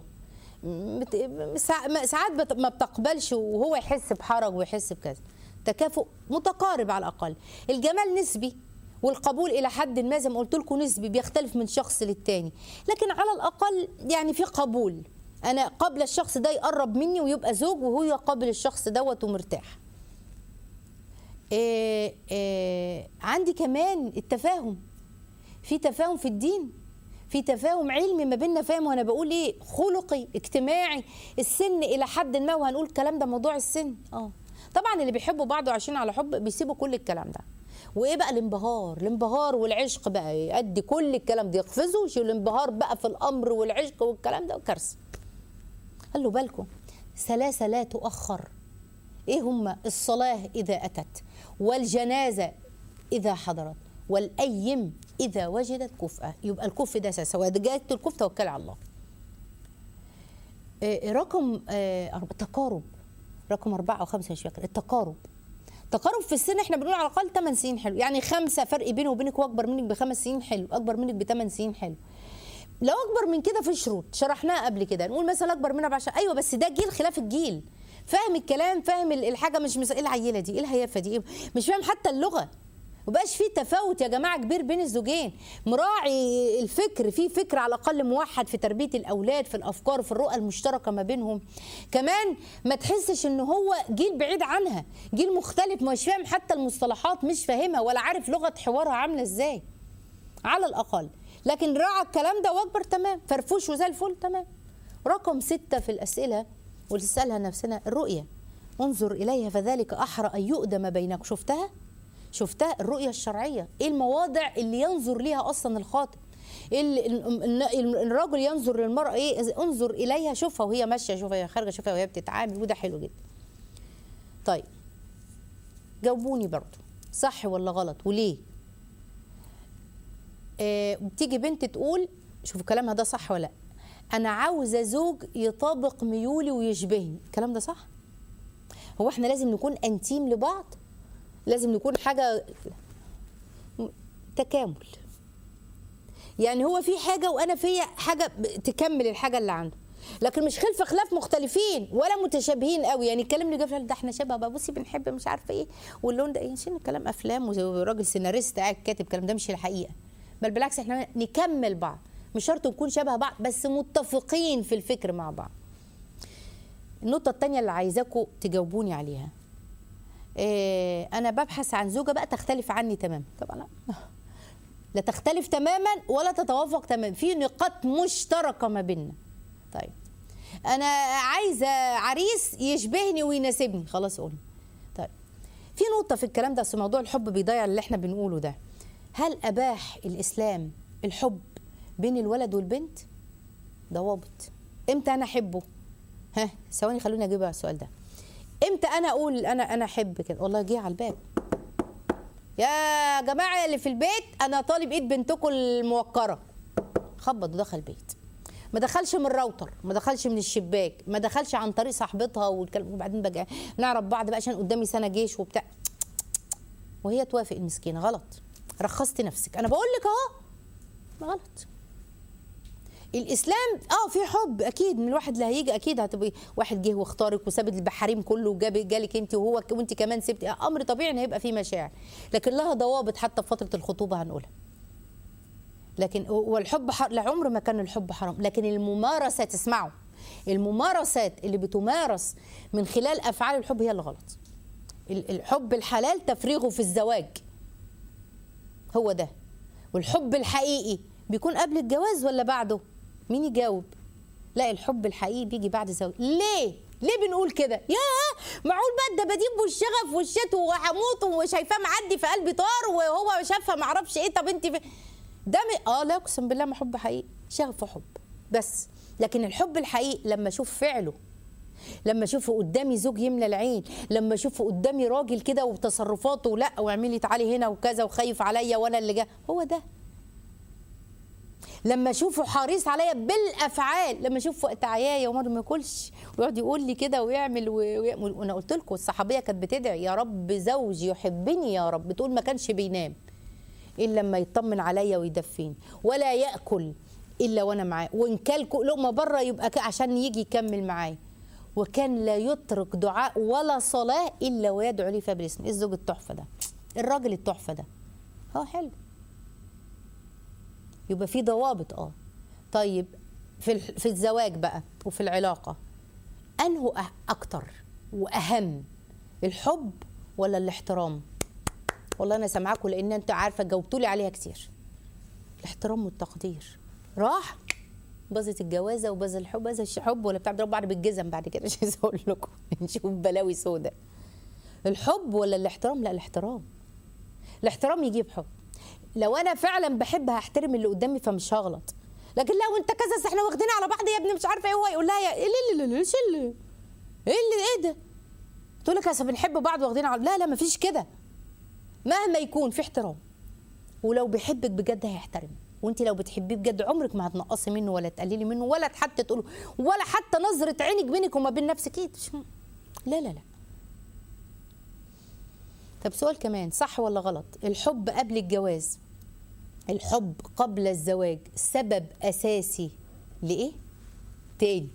ساعات ما بتقبلش وهو يحس بحرج ويحس بكذا تكافؤ متقارب على الاقل الجمال نسبي والقبول الى حد ما زي ما قلت لكم نسبي بيختلف من شخص للتاني لكن على الاقل يعني في قبول انا قبل الشخص ده يقرب مني ويبقى زوج وهو يقابل الشخص دوت ومرتاح إيه إيه عندي كمان التفاهم في تفاهم في الدين في تفاهم علمي ما بيننا فاهم وانا بقول ايه خلقي اجتماعي السن الى حد ما وهنقول الكلام ده موضوع السن اه طبعا اللي بيحبوا بعض وعايشين على حب بيسيبوا كل الكلام ده وايه بقى الانبهار الانبهار والعشق بقى يأدي كل الكلام ده يقفزوا يشيلوا الانبهار بقى في الامر والعشق والكلام ده كارثه قال له بالكم ثلاثه لا تؤخر ايه هما الصلاه اذا اتت والجنازه اذا حضرت والايم اذا وجدت كفءه يبقى الكف ده اساس سواء جاءت الكف توكل على الله آه، رقم آه، أرب- التقارب رقم أربعة أو خمسة مش فاكرة التقارب تقارب في السن احنا بنقول على الأقل 8 سنين حلو يعني خمسة فرق بينه وبينك وأكبر منك بخمس سنين حلو أكبر منك بثمان سنين حلو لو أكبر من كده في شروط شرحناها قبل كده نقول مثلا أكبر منها بعشر أيوة بس ده جيل خلاف الجيل فاهم الكلام فاهم ال- الحاجة مش مس... إيه العيلة دي إيه الهيافة دي إيه؟ مش فاهم حتى اللغة مبقاش في تفاوت يا جماعه كبير بين الزوجين مراعي الفكر في فكر على الاقل موحد في تربيه الاولاد في الافكار في الرؤى المشتركه ما بينهم كمان ما تحسش ان هو جيل بعيد عنها جيل مختلف مش فاهم حتى المصطلحات مش فاهمها ولا عارف لغه حوارها عامله ازاي على الاقل لكن راعى الكلام ده واكبر تمام فرفوش وزي الفل تمام رقم ستة في الأسئلة وتسألها نفسنا الرؤية انظر إليها فذلك أحرى أن يؤدم بينك شفتها شفتها الرؤية الشرعية إيه المواضع اللي ينظر ليها أصلا الخاطب إيه اللي- ال- ال- الرجل ينظر للمرأة إيه انظر إليها شوفها وهي ماشية شوفها وهي خارجة شوفها وهي بتتعامل وده حلو جدا طيب جاوبوني برضو صح ولا غلط وليه آه، بتيجي بنت تقول شوفوا كلامها ده صح ولا لا انا عاوزه زوج يطابق ميولي ويشبهني الكلام ده صح هو احنا لازم نكون انتيم لبعض لازم نكون حاجه تكامل يعني هو في حاجه وانا في حاجه تكمل الحاجه اللي عنده لكن مش خلف خلاف مختلفين ولا متشابهين قوي يعني الكلام اللي جاب ده احنا شبه بقى بصي بنحب مش عارفه ايه واللون ده ايه عشان الكلام افلام وراجل سيناريست قاعد كاتب الكلام ده مش الحقيقه بل بالعكس احنا نكمل بعض مش شرط نكون شبه بعض بس متفقين في الفكر مع بعض النقطة التانية اللي عايزاكم تجاوبوني عليها إيه أنا ببحث عن زوجة بقى تختلف عني تماما طبعا لا لا تختلف تماما ولا تتوافق تماما في نقاط مشتركة ما بيننا طيب أنا عايزة عريس يشبهني ويناسبني خلاص قولي طيب في نقطة في الكلام ده بس موضوع الحب بيضيع اللي احنا بنقوله ده هل أباح الإسلام الحب بين الولد والبنت؟ ضوابط امتى أنا أحبه؟ ها ثواني خلوني أجيب على السؤال ده امتى أنا أقول أنا أنا أحب كده؟ والله جه على الباب يا جماعة اللي في البيت أنا طالب إيد بنتكم الموقرة خبط ودخل البيت ما دخلش من الراوتر ما دخلش من الشباك ما دخلش عن طريق صاحبتها والكلام وبعدين بقى نعرف بعض بقى عشان قدامي سنه جيش وبتاع وهي توافق المسكينه غلط رخصت نفسك انا بقول لك اهو غلط الاسلام اه في حب اكيد من الواحد اللي هيجي اكيد هتبقي واحد جه واختارك وساب البحريم كله وجاب جالك انت وهو وانت كمان سبتي آه امر طبيعي ان هيبقى فيه مشاعر لكن لها ضوابط حتى في فتره الخطوبه هنقولها لكن والحب حر... لعمر ما كان الحب حرام لكن الممارسات تسمعوا الممارسات اللي بتمارس من خلال افعال الحب هي اللي غلط الحب الحلال تفريغه في الزواج هو ده والحب الحقيقي بيكون قبل الجواز ولا بعده مين يجاوب لا الحب الحقيقي بيجي بعد الزواج ليه ليه بنقول كده يا معقول بقى الدباديب والشغف والشت وهموت وشايفاه معدي في قلبي طار وهو شافها معرفش ايه طب انت في... ده م... اه لا اقسم بالله ما حب حقيقي شغف وحب بس لكن الحب الحقيقي لما اشوف فعله لما اشوف قدامي زوج يملى العين لما اشوف قدامي راجل كده وتصرفاته لا واعملي تعالي هنا وكذا وخايف عليا وانا اللي جا هو ده لما اشوفه حريص عليا بالافعال لما اشوف وقت عيايا ومره ما ياكلش ويقعد يقول لي كده ويعمل ويعمل وانا قلت لكم الصحابيه كانت بتدعي يا رب زوجي يحبني يا رب بتقول ما كانش بينام الا لما يطمن عليا ويدفيني ولا ياكل الا وانا معاه وان كل لقمه بره يبقى عشان يجي يكمل معايا وكان لا يترك دعاء ولا صلاه الا ويدعو لي فبالاسم ايه الزوج التحفه ده الراجل التحفه ده اه حلو يبقى في ضوابط اه طيب في في الزواج بقى وفي العلاقه انه اكتر واهم الحب ولا الاحترام والله انا سامعاكم لان انت عارفه جاوبتوا لي عليها كتير الاحترام والتقدير راح باظت الجوازه وباظ الحب باظ الحب ولا بتاع بيضربوا بعض بالجزم بعد كده مش عايزه اقول لكم نشوف بلاوي سودا الحب ولا الاحترام لا الاحترام الاحترام يجيب حب لو انا فعلا بحب هحترم اللي قدامي فمش هغلط لكن لو انت كذا أصل احنا واخدين على بعض يا ابني مش عارفه ايه هو يقول لها يا ايه اللي اللي ايه اللي ايه اللي ايه ده تقول لك اصل بنحب بعض واخدين على لا لا مفيش كده مهما يكون في احترام ولو بيحبك بجد هيحترمك وانت لو بتحبيه بجد عمرك ما هتنقصي منه ولا تقللي منه ولا حتى تقولوا ولا حتى نظره عينك بينك وما بين نفسك ايه مش- لا لا لا طب سؤال كمان صح ولا غلط الحب قبل الجواز الحب قبل الزواج سبب اساسي لايه تاني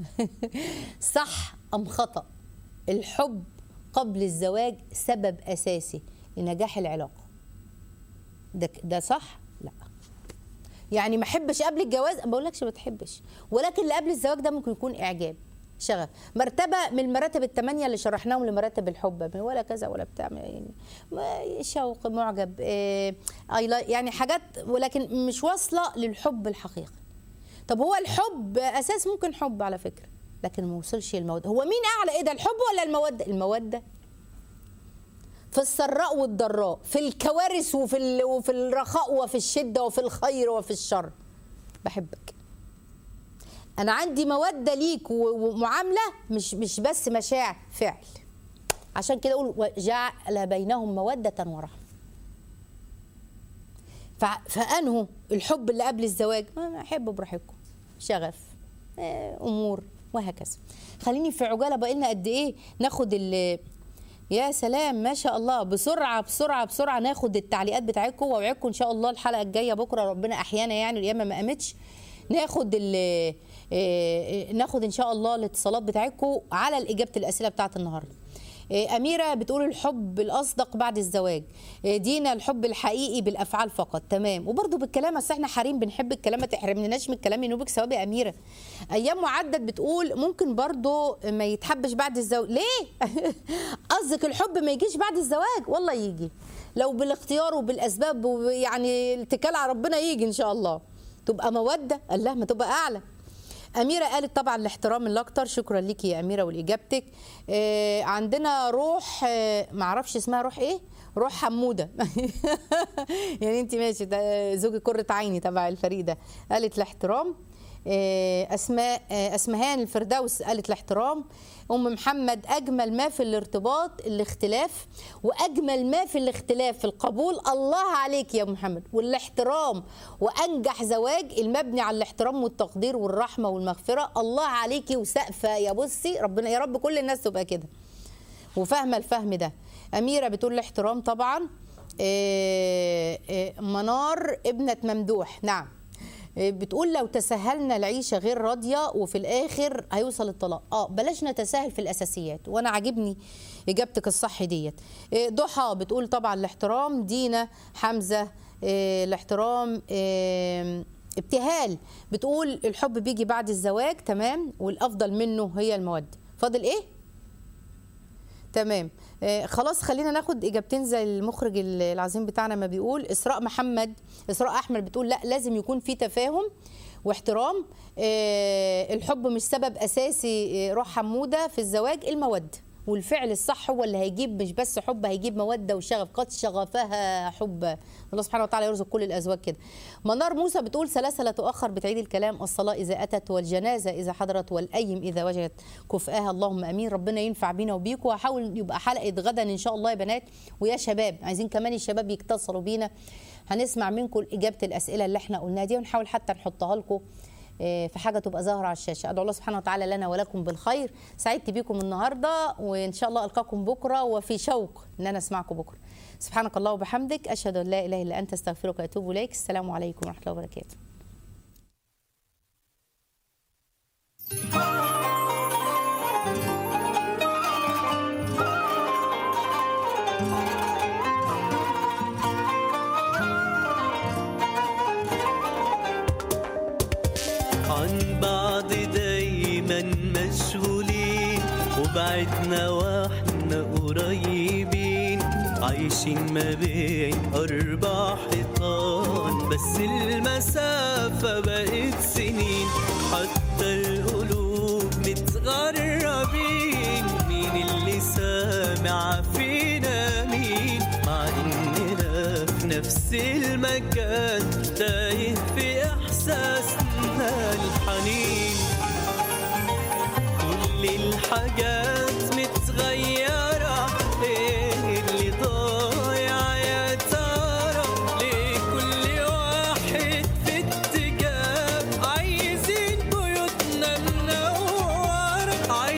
صح ام خطا الحب قبل الزواج سبب اساسي لنجاح العلاقه ده ده صح لا يعني ما احبش قبل الجواز ما بقولكش ما تحبش ولكن اللي قبل الزواج ده ممكن يكون اعجاب شغف مرتبه من المراتب الثمانيه اللي شرحناهم لمراتب الحب ولا كذا ولا بتاع يعني ما- شوق معجب إيه I like- يعني حاجات ولكن مش واصله للحب الحقيقي طب هو الحب اساس ممكن حب على فكره لكن ما وصلش للموده هو مين اعلى ايه ده الحب ولا الموده الموده في السراء والضراء في الكوارث وفي ال- وفي الرخاء وفي الشده وفي الخير وفي الشر بحبك انا عندي موده ليك و- ومعامله مش مش بس مشاعر فعل عشان كده اقول وجعل بينهم موده ورحمه ف- فانهوا الحب اللي قبل الزواج ما احب براحتكم شغف آه، امور وهكذا خليني في عجاله بقى لنا قد ايه ناخد ال يا سلام ما شاء الله بسرعه بسرعه بسرعه ناخد التعليقات بتاعتكم واوعدكم ان شاء الله الحلقه الجايه بكره ربنا احيانا يعني اليوم ما قامتش ناخد ال آه، ناخد ان شاء الله الاتصالات بتاعتكم على اجابه الاسئله بتاعت النهارده آه، أميرة بتقول الحب الأصدق بعد الزواج آه، دينا الحب الحقيقي بالأفعال فقط تمام وبرضه بالكلام أصل احنا حريم بنحب الكلام ما تحرمناش من الكلام ينوبك ثواب يا أميرة أيام معدد بتقول ممكن برضه ما يتحبش بعد الزواج ليه؟ قصدك الحب ما يجيش بعد الزواج والله يجي لو بالاختيار وبالأسباب ويعني الاتكال على ربنا يجي إن شاء الله تبقى مودة قال لها ما تبقى أعلى أميرة قالت طبعا الاحترام الأكتر شكرا ليكي يا أميرة ولإجابتك آه عندنا روح آه معرفش اسمها روح إيه روح حمودة يعني أنت ماشي ده زوجي كرة عيني تبع الفريق ده قالت الاحترام آه، أسماء آه، أسمهان الفردوس قالت الاحترام أم محمد أجمل ما في الارتباط الاختلاف وأجمل ما في الاختلاف في القبول الله عليك يا محمد والاحترام وأنجح زواج المبني على الاحترام والتقدير والرحمة والمغفرة الله عليكي وسقفة يا بصي ربنا يا رب كل الناس تبقى كده وفاهمه الفهم ده اميره بتقول الاحترام طبعا إيه، إيه، منار ابنه ممدوح نعم إيه، بتقول لو تساهلنا العيشه غير راضيه وفي الاخر هيوصل الطلاق اه بلاش نتساهل في الاساسيات وانا عاجبني اجابتك الصح ديت إيه، ضحى بتقول طبعا الاحترام دينا حمزه إيه، الاحترام إيه، ابتهال بتقول الحب بيجي بعد الزواج تمام والافضل منه هي الموده فاضل ايه تمام آه خلاص خلينا ناخد اجابتين زي المخرج ال- العظيم بتاعنا ما بيقول اسراء محمد اسراء احمد بتقول لا لازم يكون في تفاهم واحترام آه الحب مش سبب اساسي آه، روح حموده في الزواج الموده والفعل الصح هو اللي هيجيب مش بس حب هيجيب موده وشغف قد شغفها حب الله سبحانه وتعالى يرزق كل الازواج كده منار موسى بتقول ثلاثه لا تؤخر بتعيد الكلام الصلاه اذا اتت والجنازه اذا حضرت والايم اذا وجدت كفاها اللهم امين ربنا ينفع بينا وبيكم وهحاول يبقى حلقه غدا ان شاء الله يا بنات ويا شباب عايزين كمان الشباب يتصلوا بينا هنسمع منكم اجابه الاسئله اللي احنا قلناها دي ونحاول حتى نحطها لكم آه، في حاجه تبقى ظاهره على الشاشه ادعو الله سبحانه وتعالى لنا ولكم بالخير سعدت بيكم النهارده وان شاء الله القاكم بكره وفي شوق ان انا اسمعكم بكره سبحانك الله وبحمدك اشهد ان لا اله الا انت استغفرك واتوب اليك السلام عليكم ورحمه الله وبركاته عن بعض دايما مشغولين وبعدنا واحنا قريبين عايشين ما بين أربع حيطان بس المسافة بقت سنين حتى القلوب متغربين مين اللي سامع فينا مين مع إننا في نفس المكان تايه في إحساسنا الحنين